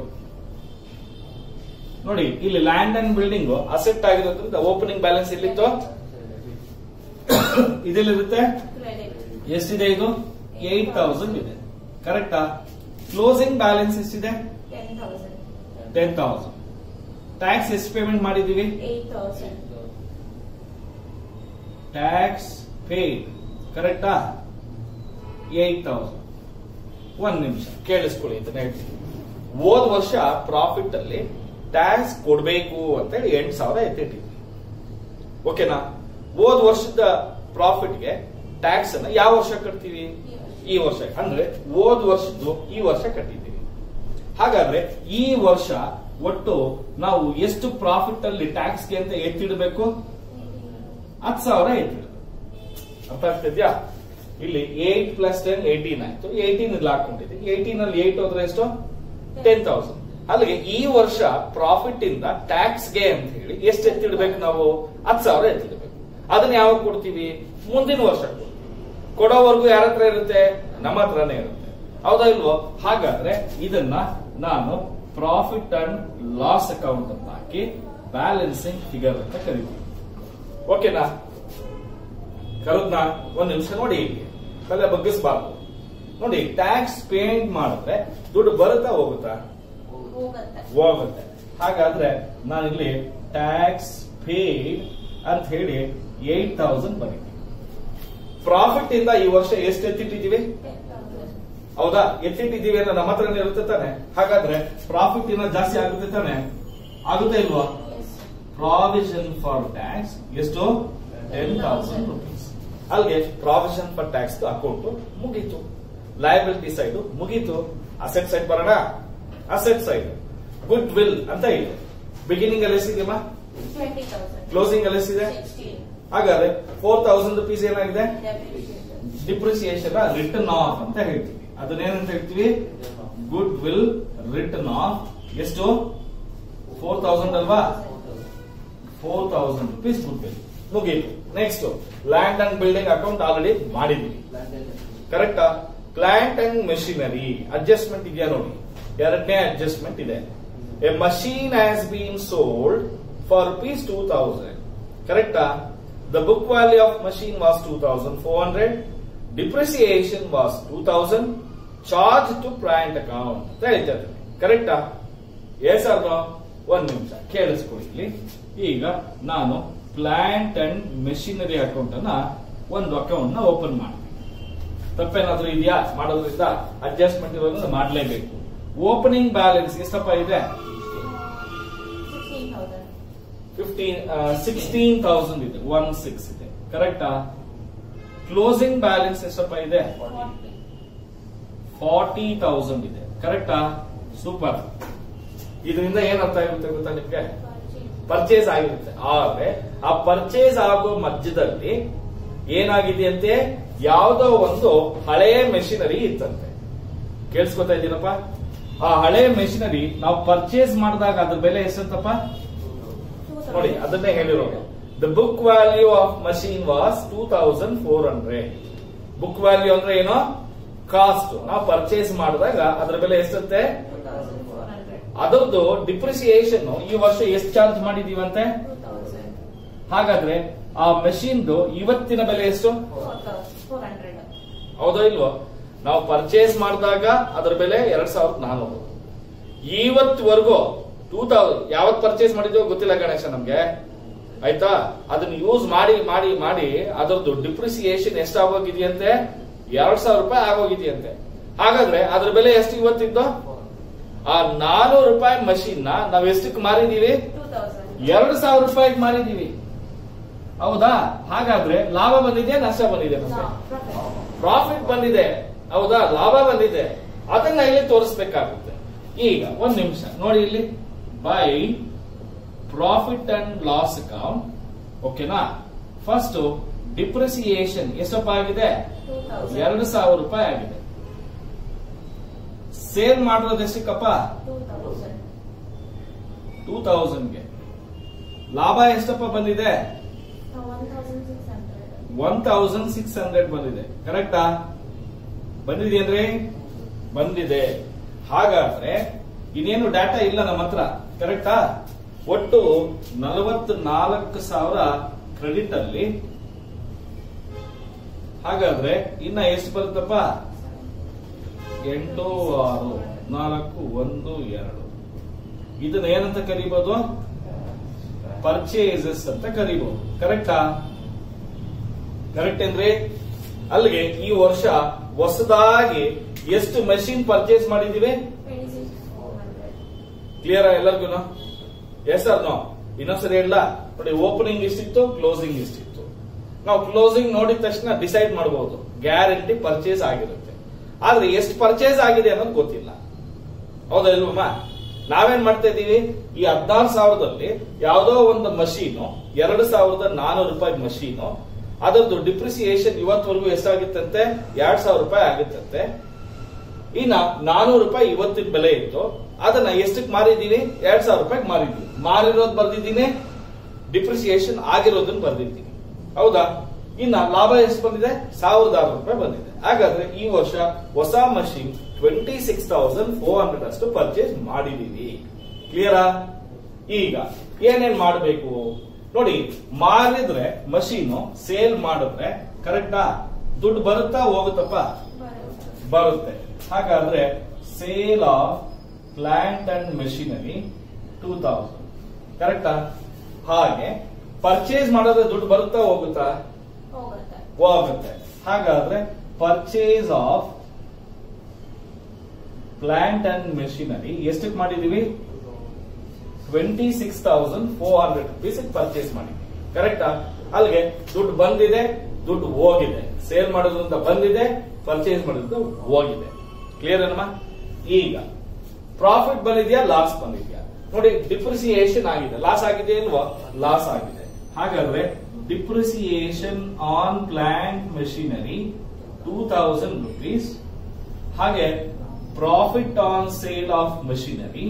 ನೋಡಿ ಇಲ್ಲಿ ಲ್ಯಾಂಡ್ ಅಂಡ್ ಬಿಲ್ಡಿಂಗ್ ಅಸೆಟ್ ಆಗಿರೋದ್ರಿಂದ ಓಪನಿಂಗ್ ಬ್ಯಾಲೆನ್ಸ್ ಎಲ್ಲಿತ್ತು ಇದೆಲ್ಲಿರುತ್ತೆ ಕ್ರೆಡಿಟ್ ಎಷ್ಟಿದೆ ಇದು ಏಟ್ ತೌಸಂಡ್ ಇದೆ ಕರೆಕ್ಟಾ ಕ್ಲೋಸಿಂಗ್ ಬ್ಯಾಲೆನ್ಸ್ ಎಷ್ಟಿದೆ ten thousand ten thousand tax ಎಷ್ಟು ಪೇಮೆಂಟ್ ಮಾಡಿದೀವಿ ಏಟ್ ತೌಸಂಡ್ ಟ್ಯಾಕ್ಸ್ ಪೇಡ್ ಕರೆಕ್ಟಾ ಏಟ್ ತೌಸಂಡ್ ಒಂದ್ ನಿಮಿಷ ಕೇಳಿಸ್ಕೊಳ್ಳಿ ಅಂತ ಹೇಳ್ತೀನಿ ಹೋದ್ ವರ್ಷ ಪ್ರಾಫಿಟ್ ಅಲ್ಲಿ ಟ್ಯಾಕ್ಸ್ ಕೊಡ್ಬೇಕು ಅಂತ ಹೇಳಿ ಎಂಟು ಸಾವಿರ ಎತ್ತಿಟ್ಟಿದ್ವಿ ಓಕೆನಾ ಹೋದ್ ವರ್ಷದ ಪ್ರಾಫಿಟ್ಗೆ ಟ್ಯಾಕ್ಸ್ ಅನ್ನ ಯಾವ ವರ್ಷ ಕಟ್ತೀವಿ ಈ ವರ್ಷ ಅಂದ್ರೆ ಹೋದ್ ವರ್ಷದ್ದು ಈ ವರ್ಷ ಕಟ್ಟಿದ್ದೀವಿ ಹಾಗಾದ್ರೆ ಈ ವರ್ಷ ಒಟ್ಟು ನಾವು ಎಷ್ಟು ಪ್ರಾಫಿಟ್ ಅಲ್ಲಿ ಟ್ಯಾಕ್ಸ್ಗೆ ಅಂತ ಎತ್ತಿಡಬೇಕು ಹತ್ತು ಸಾವಿರ ಎತ್ತಿಡಬೇಕು ಅರ್ಥ ಆಗ್ತಿದ್ಯಾ ಇಲ್ಲಿ ಏಟ್ ಪ್ಲಸ್ ಟೆನ್ ಏಟೀನ್ ಆಯ್ತು ಏಟೀನ್ ಇಲ್ಲಿ ಹಾಕೊಂಡಿದ್ದೀವಿ ಏಟೀನ್ ಅಲ್ಲಿ ಏಟ್ ಹೋದ್ರೆ ಎಷ್ಟು ಟೆನ್ ತೌಸಂಡ್ ಅಲ್ಲಿಗೆ ಈ ವರ್ಷ ಪ್ರಾಫಿಟ್ ಇಂದ ಟ್ಯಾಕ್ಸ್ ಗೆ ಅಂತ ಹೇಳಿ ಎಷ್ಟು ಎತ್ತಿಡ್ಬೇಕು ನಾವು ಹತ್ತು ಸಾವಿರ ಎತ್ತಿಡ್ಬೇಕು ಅದನ್ನ ಯಾವಾಗ ಕೊಡ್ತೀವಿ ಮುಂದಿನ ವರ್ಷ ಕೊಡ್ತೀವಿ ಕೊಡೋವರೆಗೂ ಯಾರ ಹತ್ರ ಇರುತ್ತೆ ನಮ್ಮ ಹತ್ರನೇ ಇರುತ್ತೆ ಹೌದಾ ಇಲ್ವೋ ಹಾಗಾದ್ರೆ ಇದನ್ನ ನಾನು ಪ್ರಾಫಿಟ್ ಅಂಡ್ ಲಾಸ್ ಅಕೌಂಟ್ ಅಂತ ಹಾಕಿ ಬ್ಯಾಲೆನ್ಸಿಂಗ್ ಫಿಗರ್ ಅಂತ ಕರಿತೀನಿ ಓಕೆನಾ ಕರದ್ನ ಒಂದ್ ನಿಮಿಷ ನೋಡಿ ಇಲ್ಲಿ ತಲೆ ಬಗ್ಗಿಸ್ಬಾರ್ದು ನೋಡಿ ಟ್ಯಾಕ್ಸ್ ಪೇಮೆಂಟ್ ಮಾಡಿದ್ರೆ ದುಡ್ಡು ಬರುತ್ತಾ ಹೋಗುತ್ತಾ ಹೋಗತ್ತೆ ಹೋಗುತ್ತೆ ಹಾಗಾದ್ರೆ ನಾನಿಲ್ಲಿ ಟ್ಯಾಕ್ಸ್ ಪೇಡ್ ಅಂತ ಹೇಳಿ ಏಟ್ ತೌಸಂಡ್ ಬರೀತೀನಿ ಪ್ರಾಫಿಟ್ ಇಂದ ಈ ವರ್ಷ ಎಷ್ಟು ಎತ್ತಿಟ್ಟಿದ್ದೀವಿ ಟೆನ್ ತೌಸಂಡ್ ಹೌದಾ ಎತ್ತಿಟ್ಟಿದ್ದೀವಿ ಅನ್ನೋ ನಮ್ಮ ಹತ್ರನೇ ಇರುತ್ತೆ ತಾನೆ ಹಾಗಾದ್ರೆ ಪ್ರಾಫಿಟ್ ಇನ್ನ ಜಾಸ್ತಿ ಆಗುತ್ತೆ ತಾನೆ ಆಗುತ್ತೆ ಇಲ್ವಾ ಎಸ್ ಪ್ರಾವಿಷನ್ ಫಾರ್ ಟ್ಯಾಕ್ಸ್ ಎಷ್ಟು ಟೆನ್ ತೌಸಂಡ್ ರುಪೀಸ್ ಅಲ್ಲಿಗೆ ಪ್ರಾವಿಷನ್ ಫಾರ್ ಟ್ಯಾಕ್ಸ್ ಅಕೌಂಟ್ ಮುಗೀತು ಲಯಬಿಲಿಟಿ ಸೈಡ್ ಮುಗೀತು ಅಸೆಟ್ ಸೈಡ್ ಬರೋಣ ಅಸೆಟ್ ಸೈಡ್ ಗುಡ್ ವಿಲ್ ಅಂತ ಇದೆ ಬಿಗಿನಿಂಗ್ ಅಲ್ಲಿ ಎಷ್ಟಿದೆಯಮ್ಮ ಟ್ವೆಂಟಿ ತೌಸಂಡ್ ಕ್ಲೋಸಿಂಗ್ ಅಲ್ಲಿ ಎಷ್ಟಿದೆ ಸಿಕ್ಸ್ಟೀನ್ ಹಾಗಾದ್ರೆ ಫೋರ್ ತೌಸಂಡ್ ರುಪೀಸ್ ಏನಾಗಿದೆ ಡೆಪ್ರಿಷಿಯೇಷನ್ ಡಿಪ್ರಿಸಿಯೇಷನ್ ರಿಟರ್ನ್ ಆಫ್ ಅಂತ ಹೇಳ್ತೀವಿ ಅದನ್ನೇನಂತ ಹೇಳ್ತೀವಿ ಗುಡ್ ವಿಲ್ ರಿಟರ್ನ್ ಆಫ್ ಎಷ್ಟು ಫೋರ್ ತೌಸಂಡ್ ಅಲ್ವಾ four thousand rupees goodwill ಮುಗೀತು next land and building account already ಮಾಡಿದ್ವಿ ಕರೆಕ್ಟಾ ಪ್ಲಾಂಟ್ ಅಂಡ್ ಮೆಷಿನರಿ ಅಡ್ಜಸ್ಟ್ಮೆಂಟ್ ಇದೆಯಾ ನೋಡಿ ಎರಡನೇ ಅಡ್ಜಸ್ಟ್ಮೆಂಟ್ ಇದೆ a machine has been sold for rupees two thousand ಕರೆಕ್ಟಾ the book value of machine was two thousand four hundred depreciation was two thousand charge to plant account ಅಂತ ಹೇಳ್ತಾರೆ ಕರೆಕ್ಟಾ S ಅಲ್ವಾ ಒಂದ್ ನಿಮಿಷ ಕೇಳಿಸ್ಕೊಳ್ಳಿ ಇಲ್ಲಿ ಈಗ ನಾನು ಪ್ಲಾಂಟ್ ಅಂಡ್ ಮೆಷಿನರಿ ಅಕೌಂಟ್ ಅನ್ನ ಒಂದು ಅಕೌಂಟ್ ನ ಓಪನ್ ಮಾಡ್ತೀನಿ ತಪ್ಪೇನಾದ್ರೂ ಇದೆಯಾ ಮಾಡೋದ್ರಿಂದ ಅಡ್ಜಸ್ಟ್ಮೆಂಟ್ ಇರೋದ್ರಿಂದ ಮಾಡಲೇಬೇಕು ಓಪನಿಂಗ್ ಬ್ಯಾಲೆನ್ಸ್ ಎಷ್ಟಪ್ಪ ಇದೆ sixteen thousand fifteen sixteen thousand ಇದೆ ಒನ್ ಸಿಕ್ಸ್ ಇದೆ ಕರೆಕ್ಟಾ ಕ್ಲೋಸಿಂಗ್ ಬ್ಯಾಲೆನ್ಸ್ ಎಷ್ಟಪ್ಪ ಇದೆ ಫಾರ್ಟಿ ಫಾರ್ಟಿ ತೌಸಂಡ್ ಇದೆ ಕರೆಕ್ಟಾ ಸೂಪರ್ ಇದರಿಂದ ಏನ್ ಅರ್ಥ ಆಗುತ್ತೆ ಗೊತ್ತಾ ನಿಮ್ಗೆ ಪರ್ಚೇಸ್ ಆಗಿರುತ್ತೆ ಆದ್ರೆ ಆ ಪರ್ಚೇಸ್ ಆಗೋ ಮಧ್ಯದಲ್ಲಿ ಏನಾಗಿದೆಯಂತೆ ಯಾವುದೋ ಒಂದು ಹಳೆಯ ಮೆಷಿನರಿ ಇತ್ತಂತೆ ಕೇಳಿಸ್ಕೊತಾ ಇದ್ದೀನಪ್ಪ ಆ ಹಳೆ ಮೆಷಿನರಿ ನಾವು ಪರ್ಚೇಸ್ ಮಾಡಿದಾಗ ಅದ್ರ ಬೆಲೆ ಎಷ್ಟಂತಪ್ಪ ನೋಡಿ ಅದನ್ನೇ ಹೇಳಿರೋದು the book value of machine was two thousand four hundred book value ಅಂದ್ರೆ ಏನೋ ಕಾಸ್ಟ್ ನಾವು ಪರ್ಚೇಸ್ ಮಾಡಿದಾಗ ಅದ್ರ ಬೆಲೆ ಎಷ್ಟಂತೆ ಟೂ ತೌಸಂಡ್ ಫೋರ್ ಹಂಡ್ರೆಡ್ ಅದರದ್ದು ಡಿಪ್ರಿಸಿಯೇಷನ್ ಈ ವರ್ಷ ಎಷ್ಟು ಚಾರ್ಜ್ ಮಾಡಿದೀವಂತೆ ಟೂ ತೌಸಂಡ್ ಹಾಗಾದ್ರೆ ಆ ಮೆಷಿನ್ದು ಇವತ್ತಿನ ಬೆಲೆ ಎಷ್ಟು ಫೋರ್ ತೌಸಂಡ್ ಫೋರ್ ಹಂಡ್ರೆಡ್ ಹೌದೋ ಇಲ್ವೋ ನಾವು ಪರ್ಚೇಸ್ ಮಾಡಿದಾಗ ಅದರ ಬೆಲೆ ಎರಡ್ ಸಾವಿರದ ನಾನೂರು ಇವತ್ವರೆಗೂ ಟೂ ತೌಸಂಡ್ ಯಾವತ್ ಪರ್ಚೇಸ್ ಮಾಡಿದ್ವೋ ಗೊತ್ತಿಲ್ಲ ಗಣೇಶ ನಮ್ಗೆ ಆಯ್ತಾ ಅದನ್ನ ಯೂಸ್ ಮಾಡಿ ಮಾಡಿ ಮಾಡಿ ಅದರದ್ದು ಡಿಪ್ರಿಸಿಯೇಷನ್ ಎಷ್ಟಾಗೋಗಿದೆಯಂತೆ ಎರಡ್ ಸಾವಿರ ರೂಪಾಯಿ ಆಗೋಗಿದೆಯಂತೆ ಹಾಗಾದ್ರೆ ಅದ್ರ ಬೆಲೆ ಎಷ್ಟು ಇವತ್ತಿದ್ದು ಆ ನಾನೂರು ರೂಪಾಯಿ ಮಷೀನ್ ನ ನಾವ್ ಎಷ್ಟಕ್ಕೆ ಮಾರಿದೀವಿ ಟೂ ತೌಸಂಡ್ ಎರಡು ಸಾವಿರ ರೂಪಾಯಿಗೆ ಮಾರಿದೀವಿ ಹೌದಾ ಹಾಗಾದ್ರೆ ಲಾಭ ಬಂದಿದೆ ನಷ್ಟ ಬಂದಿದೆ ನಮ್ಗೆ ಪ್ರಾಫಿಟ್ ಬಂದಿದೆ ಹೌದಾ ಲಾಭ ಬಂದಿದೆ ಅದನ್ನ ಇಲ್ಲಿ ತೋರಿಸ್ಬೇಕಾಗುತ್ತೆ ಈಗ ಒಂದ್ ನಿಮಿಷ ನೋಡಿ ಇಲ್ಲಿ by profit and loss account ಓಕೆನಾ ಫಸ್ಟ್ ಡಿಪ್ರಿಸಿಯೇಷನ್ ಎಷ್ಟಪ್ಪ ಆಗಿದೆ ಟೂ ತೌಸಂಡ್ ಎರಡು ಸಾವಿರ ರೂಪಾಯಿ ಆಗಿದೆ ಸೇಲ್ ಮಾಡಿರೋದು ಎಷ್ಟಕ್ಕಪ್ಪ ಟೂ ತೌಸಂಡ್ ಟೂ ತೌಸಂಡ್ಗೆ ಲಾಭ ಎಷ್ಟಪ್ಪ ಬಂದಿದೆ one thousand six hundred one thousand six hundred ಬಂದಿದೆ ಕರೆಕ್ಟಾ ಬಂದಿದೆಯೇನ್ರಿ ಬಂದಿದೆ ಹಾಗಾದ್ರೆ ಇನ್ನೇನು ಡಾಟಾ ಇಲ್ಲ ನಮ್ಮ ಹತ್ರ ಕರೆಕ್ಟಾ ಒಟ್ಟು ನಲವತ್ ನಾಲ್ಕು ಸಾವಿರ ಕ್ರೆಡಿಟ್ ಅಲ್ಲಿ ಹಾಗಾದ್ರೆ ಇನ್ನ ಎಷ್ಟು ಬರುತ್ತಪ್ಪ ಎಂಟು ಆರು ನಾಲ್ಕು ಒಂದು ಎರಡು ಇದನ್ನ ಏನಂತ ಕರಿಬಹುದು ಪರ್ಚೇಸಸ್ ಅಂತ ಕರಿಬಹುದು ಕರೆಕ್ಟಾ ಕರೆಕ್ಟ್ ಏನ್ರಿ ಅಲ್ಲಿಗೆ ಈ ವರ್ಷ ಹೊಸದಾಗಿ ಎಷ್ಟು ಮೆಷಿನ್ ಪರ್ಚೇಸ್ ಮಾಡಿದೀವಿ twenty six four hundred clear ಎಲ್ಲರಿಗೂ ಎಸ್ ಸರ್ ನೋ ಇನ್ನೊಂದ್ಸರಿ ಹೇಳ ನೋಡಿ ಓಪನಿಂಗ್ ಇಷ್ಟಿತ್ತು ಕ್ಲೋಸಿಂಗ್ ಇಷ್ಟಿತ್ತು ನಾವು ಕ್ಲೋಸಿಂಗ್ ನೋಡಿದ ತಕ್ಷಣ ಡಿಸೈಡ್ ಮಾಡಬಹುದು ಗ್ಯಾರಂಟಿ ಪರ್ಚೇಸ್ ಆಗಿರುತ್ತೆ ಆದ್ರೆ ಎಷ್ಟು ಪರ್ಚೇಸ್ ಆಗಿದೆ ಅನ್ನೋದು ಗೊತ್ತಿಲ್ಲ ಹೌದಾ ಇಲ್ವಮ್ಮ ನಾವೇನ್ ಮಾಡ್ತಾ ಇದೀವಿ ಈ ಹದಿನಾರು ಸಾವಿರದಲ್ಲಿ ಯಾವುದೋ ಒಂದು ಮಷೀನು ಎರಡು ಸಾವಿರದ ನಾನೂರು ರೂಪಾಯಿ ಮಷೀನು ಅದರದ್ದು ಡಿಪ್ರಿಸಿಯೇಷನ್ ಇವತ್ತವರೆಗೂ ಎಷ್ಟಾಗಿತ್ತಂತೆ ಎರಡ್ ಸಾವಿರ ರೂಪಾಯಿ ಆಗಿತ್ತಂತೆ ಇನ್ನ ನಾನೂರು ರೂಪಾಯಿ ಇವತ್ತಿನ ಬೆಲೆ ಇತ್ತು ಅದನ್ನ ಎಷ್ಟಕ್ಕೆ ಮಾರಿದೀವಿ ಎರಡ್ ಸಾವಿರ ರೂಪಾಯಿಗೆ ಮಾರಿದ್ವಿ ಮಾರಿರೋದು ಬರ್ದಿದ್ದೀನಿ ಡಿಪ್ರಿಸಿಯೇಷನ್ ಆಗಿರೋದನ್ನ ಬರ್ದಿದ್ದೀನಿ ಹೌದಾ ಇನ್ನ ಲಾಭ ಎಷ್ಟು ಬಂದಿದೆ ಸಾವಿರದ ಆರು ರೂಪಾಯಿ ಬಂದಿದೆ ಹಾಗಾದ್ರೆ ಈ ವರ್ಷ ಹೊಸ machine twenty six thousand four hundred ಅಷ್ಟು ಪರ್ಚೇಸ್ ಮಾಡಿದೀವಿ ಕ್ಲಿಯರಾ ಈಗ ಏನೇನ್ ಮಾಡಬೇಕು ನೋಡಿ ಮಾರಿದ್ರೆ ಮಷೀನು ಸೇಲ್ ಮಾಡಿದ್ರೆ ಕರೆಕ್ಟಾ ದುಡ್ಡು ಬರುತ್ತಾ ಹೋಗುತ್ತಪ್ಪ ಬರುತ್ತೆ ಬರುತ್ತೆ ಹಾಗಾದ್ರೆ sale of plant and machinery two thousand ಕರೆಕ್ಟಾ ಹಾಗೆ ಪರ್ಚೇಸ್ ಮಾಡಿದ್ರೆ ದುಡ್ಡು ಬರುತ್ತಾ ಹೋಗುತ್ತಾ ಹೋಗುತ್ತೆ ಹೋಗುತ್ತೆ ಹಾಗಾದ್ರೆ purchase of plant and machinery ಎಷ್ಟಕ್ಕೆ ಮಾಡಿದೀವಿ twenty six thousand four hundred rupees purchase ಮಾಡಿದ್ವಿ ಕರೆಕ್ಟಾ ಅಲ್ಲಿಗೆ ದುಡ್ಡು ಬಂದಿದೆ ದುಡ್ಡು ಹೋಗಿದೆ ಸೇಲ್ ಮಾಡೋದ್ರಿಂದ ಬಂದಿದೆ ಪರ್ಚೇಸ್ ಮಾಡೋದ್ರಿಂದ ಹೋಗಿದೆ ಕ್ಲಿಯರ್ ಏನಮ್ಮ ಈಗ ಪ್ರಾಫಿಟ್ ಬಂದಿದ್ಯಾ ಲಾಸ್ ಬಂದಿದ್ಯಾ ನೋಡಿ ಡಿಪ್ರಿಸಿಯೇಷನ್ ಆಗಿದೆ ಲಾಸ್ ಆಗಿದೆ ಇಲ್ವಾ ಲಾಸ್ ಆಗಿದೆ ಹಾಗಾದ್ರೆ depreciation on plant machinery two thousand rupees ಹಾಗೆ profit on sale of machinery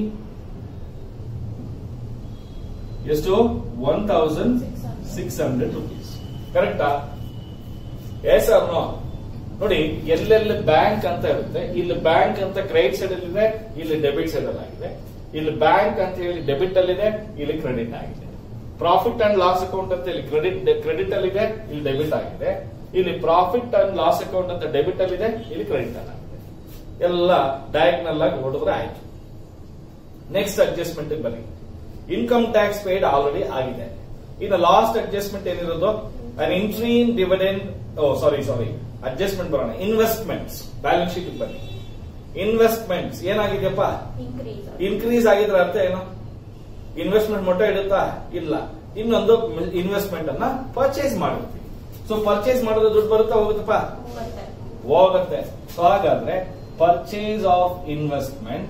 ಎಷ್ಟು one thousand six hundred rupees ಕರೆಕ್ಟಾ ಎಸ್ ಆರ್ ನೋ ನೋಡಿ ಎಲ್ಲೆಲ್ಲಿ ಬ್ಯಾಂಕ್ ಅಂತ ಇರುತ್ತೆ ಇಲ್ಲಿ ಬ್ಯಾಂಕ್ ಅಂತ ಕ್ರೆಡಿಟ್ ಸೈಡ್ ಅಲ್ಲಿ ಇದೆ ಇಲ್ಲಿ ಡೆಬಿಟ್ ಸೈಡ್ ಅಲ್ಲಿ ಆಗಿದೆ ಇಲ್ಲಿ ಬ್ಯಾಂಕ್ ಅಂತ ಹೇಳಿ ಡೆಬಿಟ್ ಅಲ್ಲಿ ಇದೆ ಇಲ್ಲಿ ಕ್ರೆಡಿಟ್ ಆಗಿದೆ ಪ್ರಾಫಿಟ್ ಅಂಡ್ ಲಾಸ್ ಅಕೌಂಟ್ ಅಂತ ಇಲ್ಲಿ ಕ್ರೆಡಿಟ್ ಕ್ರೆಡಿಟ್ ಅಲ್ಲಿ ಇದೆ ಇಲ್ಲಿ ಡೆಬಿಟ್ ಆಗಿದೆ ಇಲ್ಲಿ ಪ್ರಾಫಿಟ್ ಅಂಡ್ ಲಾಸ್ ಅಕೌಂಟ್ ಅಂತ ಡೆಬಿಟ್ ಅಲ್ಲಿ ಇದೆ ಇಲ್ಲಿ ಕ್ರೆಡಿಟ್ ಅಲ್ಲಿ ಆಗಿದೆ ಎಲ್ಲ ಡಯಾಗ್ನಲ್ ಆಗಿ ಹೊಡೆದ್ರೆ ಆಯ್ತು ನೆಕ್ಸ್ಟ್ ಅಡ್ಜಸ್ಟ್ಮೆಂಟ್ ಬನ್ನಿ ಇನ್ಕಮ್ ಟ್ಯಾಕ್ಸ್ ಪೇಡ್ ಆಲ್ರೆಡಿ ಆಗಿದೆ ಇನ್ನು ಲಾಸ್ಟ್ ಅಡ್ಜಸ್ಟ್ಮೆಂಟ್ ಏನಿರೋದು on interim dividend oh sorry sorry adjustment ಬರೋಣ ಇನ್ವೆಸ್ಟ್ಮೆಂಟ್ಸ್ ಬ್ಯಾಲೆನ್ಸ್ ಶೀಟ್ ಬನ್ನಿ ಇನ್ವೆಸ್ಟ್ಮೆಂಟ್ಸ್ ಏನಾಗಿದೆಯಪ್ಪ ಇನ್ಕ್ರೀಸ್ ಇನ್ಕ್ರೀಸ್ ಆಗಿದ್ರೆ ಅರ್ಥ ಏನು ಇನ್ವೆಸ್ಟ್ಮೆಂಟ್ ಮೊಟ್ಟ ಇಡುತ್ತಾ ಇಲ್ಲ ಇನ್ನೊಂದು ಇನ್ವೆಸ್ಟ್ಮೆಂಟ್ ಅನ್ನ ಪರ್ಚೇಸ್ ಮಾಡಿರ್ತೀವಿ ಸೊ ಪರ್ಚೇಸ್ ಮಾಡೋದು ದುಡ್ಡು ಬರುತ್ತಾ ಹೋಗುತ್ತಪ್ಪ ಹೋಗುತ್ತೆ ಹೋಗುತ್ತೆ ಸೊ ಹಾಗಾದ್ರೆ purchase of investment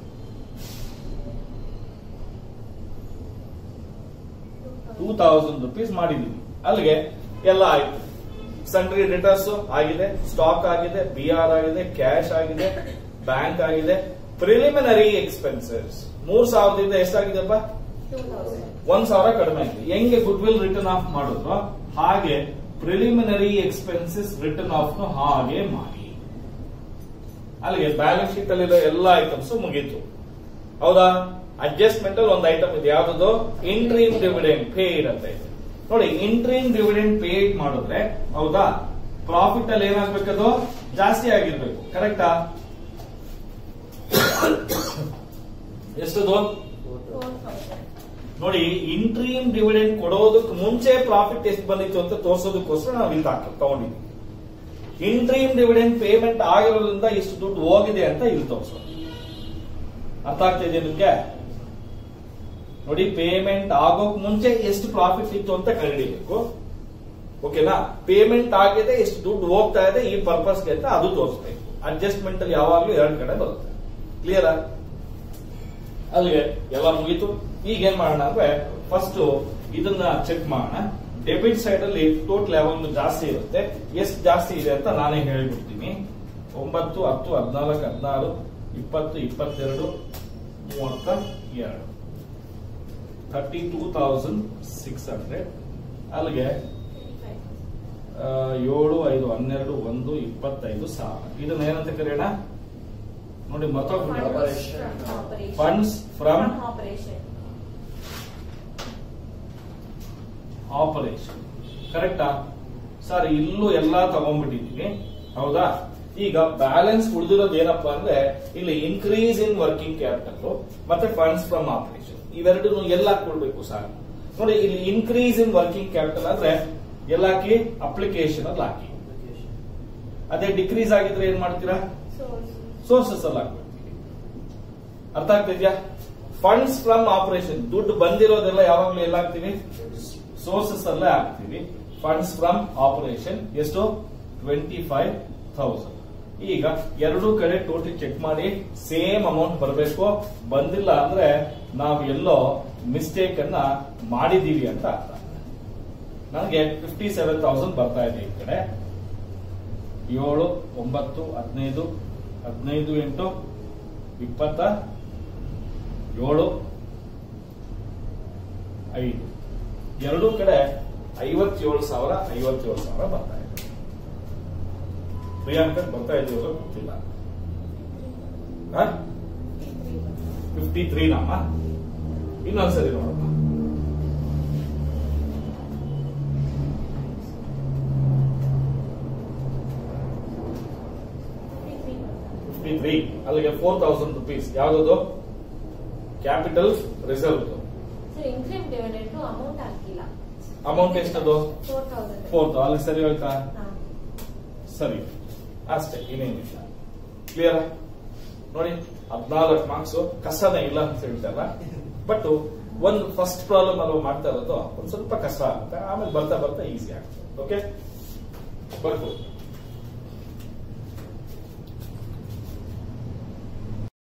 two thousand rupees ಮಾಡಿದೀವಿ ಅಲ್ಲಿಗೆ ಎಲ್ಲ ಆಯ್ತು ಸನ್ರಿ ರಿಟರ್ನ್ಸ್ ಆಗಿದೆ ಸ್ಟಾಕ್ ಆಗಿದೆ ಬಿ ಆರ್ ಆಗಿದೆ ಕ್ಯಾಶ್ ಆಗಿದೆ ಬ್ಯಾಂಕ್ ಆಗಿದೆ ಪ್ರಿಲಿಮಿನರಿ ಎಕ್ಸ್ಪೆನ್ಸಸ್ ಮೂರ್ ಸಾವಿರದಿಂದ ಎಷ್ಟಾಗಿದೆಪ್ಪ ಟೂ ತೌಸಂಡ್ ಒಂದ್ ಸಾವಿರ ಕಡಿಮೆ ಆಗಿದೆ ಹೆಂಗೆ ಗುಡ್ ವಿಲ್ ರಿಟರ್ನ್ ಆಫ್ ಮಾಡಿದ್ರು ಹಾಗೆ ಪ್ರಿಲಿಮಿನರಿ ಎಕ್ಸ್ಪೆನ್ಸಸ್ ರಿಟರ್ನ್ ಆಫ್ ಹಾಗೆ ಮಾಡಿ ಅಲ್ಲಿಗೆ ಬ್ಯಾಲೆನ್ಸ್ ಶೀಟ್ ಅಲ್ಲಿರೋ ಎಲ್ಲ ಐಟಮ್ಸ್ ಮುಗೀತು ಹೌದಾ ಅಡ್ಜಸ್ಟ್ಮೆಂಟ್ ಅಲ್ಲಿ ಒಂದು ಐಟಮ್ ಇದೆ ಯಾವ್ದು ಇಂಟ್ರೀಮ್ ಡಿವಿಡೆಂಡ್ ಪೇಡ್ ಅಂತ ಇದೆ ನೋಡಿ ಇಂಟ್ರೀಮ್ ಡಿವಿಡೆಂಡ್ ಪೇಡ್ ಮಾಡಿದ್ರೆ ಹೌದಾ ಪ್ರಾಫಿಟ್ ಅಲ್ಲಿ ಏನಾಗ್ಬೇಕದು ಜಾಸ್ತಿ ಆಗಿರ್ಬೇಕು ಕರೆಕ್ಟಾ ಎಷ್ಟದು ಫೋರ್ ತೌಸಂಡ್ ನೋಡಿ ಇಂಟ್ರೀಮ್ ಡಿವಿಡೆಂಡ್ ಕೊಡೋದಕ್ಕೆ ಮುಂಚೆ ಪ್ರಾಫಿಟ್ ಎಷ್ಟು ಬಂದಿತ್ತು ಅಂತ ತೋರಿಸೋದಕ್ಕೋಸ್ಕರ ನಾವು ಇಲ್ಲಿ ಹಾಕಿ ತಗೊಂಡಿದ್ವಿ ಇಂಟ್ರೀಮ್ ಡಿವಿಡೆಂಡ್ ಪೇಮೆಂಟ್ ಆಗಿರೋದ್ರಿಂದ ಇಷ್ಟು ದುಡ್ಡು ಹೋಗಿದೆ ಅಂತ ಇಲ್ಲಿ ತೋರಿಸೋದು ಅರ್ಥ ಆಗ್ತಾ ಇದೆ ನಿಮ್ಗೆ ನೋಡಿ ಪೇಮೆಂಟ್ ಆಗೋಕ್ ಮುಂಚೆ ಎಷ್ಟು ಪ್ರಾಫಿಟ್ ಇತ್ತು ಅಂತ ಕಂಡುಹಿಡಿಯಬೇಕು ಓಕೆನಾ ಪೇಮೆಂಟ್ ಆಗಿದೆ ಎಷ್ಟು ದುಡ್ಡು ಹೋಗ್ತಾ ಇದೆ ಈ ಪರ್ಪಸ್ಗೆ ಅಂತ ಅದು ತೋರಿಸ್ಬೇಕು ಅಡ್ಜಸ್ಟ್ಮೆಂಟ್ ಅಲ್ಲಿ ಯಾವಾಗ್ಲೂ ಎರಡು ಕಡೆ ಬರುತ್ತೆ ಕ್ಲಿಯರ್ ಅಲ್ಲಿಗೆ ಎಲ್ಲ ಮುಗೀತು ಈಗ ಏನ್ ಮಾಡೋಣ ಅಂದ್ರೆ ಫಸ್ಟ್ ಇದನ್ನ ಚೆಕ್ ಮಾಡೋಣ ಡೆಬಿಟ್ ಸೈಡ್ ಅಲ್ಲಿ ಟೋಟಲ್ ಯಾವಾಗಲೂ ಜಾಸ್ತಿ ಇರುತ್ತೆ ಎಷ್ಟು ಜಾಸ್ತಿ ಇದೆ ಅಂತ ನಾನೇ ಹೇಳ್ಬಿಡ್ತೀನಿ ಒಂಬತ್ತು ಹತ್ತು ಹದಿನಾಲ್ಕು ಹದಿನಾರು ಇಪ್ಪತ್ತು ಇಪ್ಪತ್ತೆರಡು ಮೂವತ್ತ ಎರಡು thirty two thousand six hundred ಅಲ್ಲಿಗೆ ಆ, ಏಳು ಐದು ಹನ್ನೆರಡು ಒಂದು ಇಪ್ಪತ್ತೈದು ಸಾವಿರ ಇದನ್ನ ಏನಂತ ಕರೆಯೋಣ ನೋಡಿ ಮತ್ತೊಬ್ಬ ಫಂಡ್ಸ್ ಫ್ರಮ್ ಆಪರೇಷನ್ ಆಪರೇಷನ್ ಕರೆಕ್ಟಾ ಸರ್ ಇಲ್ಲೂ ಎಲ್ಲಾ ತಗೊಂಡ್ಬಿಟ್ಟಿದೀವಿ ಹೌದಾ ಈಗ ಬ್ಯಾಲೆನ್ಸ್ ಉಳಿದಿರೋದು ಏನಪ್ಪಾ ಅಂದ್ರೆ ಇಲ್ಲಿ ಇನ್ಕ್ರೀಸ್ ಇನ್ ವರ್ಕಿಂಗ್ ಕ್ಯಾಪಿಟಲ್ ಮತ್ತೆ ಫಂಡ್ಸ್ ಫ್ರಮ್ ಆಪರೇಷನ್ ಇವೆರಡು ಎಲ್ಲ ಕೊಡ್ಬೇಕು ಸರ್ ನೋಡಿ ಇಲ್ಲಿ ಇನ್ಕ್ರೀಸ್ ಇನ್ ವರ್ಕಿಂಗ್ ಕ್ಯಾಪಿಟಲ್ ಅಂದ್ರೆ ಎಲ್ಲ ಹಾಕಿ ಅಪ್ಲಿಕೇಶನ್ ಅಲ್ಲಿ ಹಾಕಿ ಅದೇ ಡಿಕ್ರೀಸ್ ಆಗಿದ್ರೆ ಏನ್ ಮಾಡ್ತೀರಾ ಸೋರ್ಸಸ್ ಅಲ್ಲಿ ಹಾಕ್ಬಿಡ್ತೀವಿ ಅರ್ಥ ಆಗ್ತಿದ್ಯಾ ಫಂಡ್ಸ್ ಫ್ರಮ್ ಆಪರೇಷನ್ ದುಡ್ಡು ಬಂದಿರೋದೆಲ್ಲ ಯಾವಾಗ್ಲೂ ಎಲ್ಲ ಹಾಕ್ತೀವಿ ಸೋರ್ಸಸ್ ಅಲ್ಲೇ ಹಾಕ್ತೀವಿ ಫಂಡ್ಸ್ ಫ್ರಮ್ ಆಪರೇಷನ್ ಎಷ್ಟು ಟ್ವೆಂಟಿ ಫೈವ್ ಥೌಸಂಡ್ ಈಗ ಎರಡೂ ಕಡೆ ಟೋಟಲ್ ಚೆಕ್ ಮಾಡಿ ಸೇಮ್ ಅಮೌಂಟ್ ಬರಬೇಕು ಬಂದಿಲ್ಲ ಅಂದ್ರೆ ನಾವು ಎಲ್ಲೋ ಮಿಸ್ಟೇಕ್ ಅನ್ನ ಮಾಡಿದೀವಿ ಅಂತ ಅರ್ಥ ನನಗೆ ಫಿಫ್ಟಿ ಸೆವೆನ್ ತೌಸಂಡ್ ಬರ್ತಾ ಇದೆ ಈ ಕಡೆ ಏಳು ಒಂಬತ್ತು ಹದಿನೈದು ಹದಿನೈದು ಎಂಟು ಇಪ್ಪತ್ತ ಏಳು ಐದು ಎರಡೂ ಕಡೆ ಐವತ್ತೇಳು ಸಾವಿರ ಐವತ್ತೇಳು ಸಾವಿರ ಬರ್ತಾ ಇದೆ ಪ್ರಿಯಾಂಕ ಬರ್ತಾ ಇದೆಯೋ ಗೊತ್ತಿಲ್ಲ ಫಿಫ್ಟಿ ತ್ರೀ ನಮ್ಮ ಇನ್ನೊಂದ್ಸರಿ ನೋಡಮ್ಮ ಫಿಫ್ಟಿ ತ್ರೀ ಅಲ್ಲಿಗೆ ಫೋರ್ ತೌಸಂಡ್ ರುಪೀಸ್ ಯಾವ್ದು capital reserve sir interim dividend amount ಹಾಕಿಲ್ಲ ಅಮೌಂಟ್ ಎಷ್ಟದು ಫೋರ್ ತೌಸಂಡ್ ಫೋರ್ ಅಲ್ಲಿ ಸರಿ ಹೋಯ್ತಾ ಸರಿ ಅಷ್ಟೇ ಇನ್ನೇನಿಲ್ಲ ಕ್ಲಿಯರ್ ನೋಡಿ ಹದಿನಾಲ್ಕು ಮಾರ್ಕ್ಸ್ ಕಷ್ಟನೇ ಇಲ್ಲ ಅಂತ ಹೇಳ್ತಾರ ಬಟ್ ಒಂದು ಫಸ್ಟ್ ಪ್ರಾಬ್ಲಮ್ ಅಲ್ವಾ ಮಾಡ್ತಾ ಇರೋದು ಒಂದ್ ಸ್ವಲ್ಪ ಕಷ್ಟ ಆಗುತ್ತೆ ಆಮೇಲೆ ಬರ್ತಾ ಬರ್ತಾ ಈಸಿ ಆಗ್ತದೆ ಓಕೆ ಬರ್ಬೋದು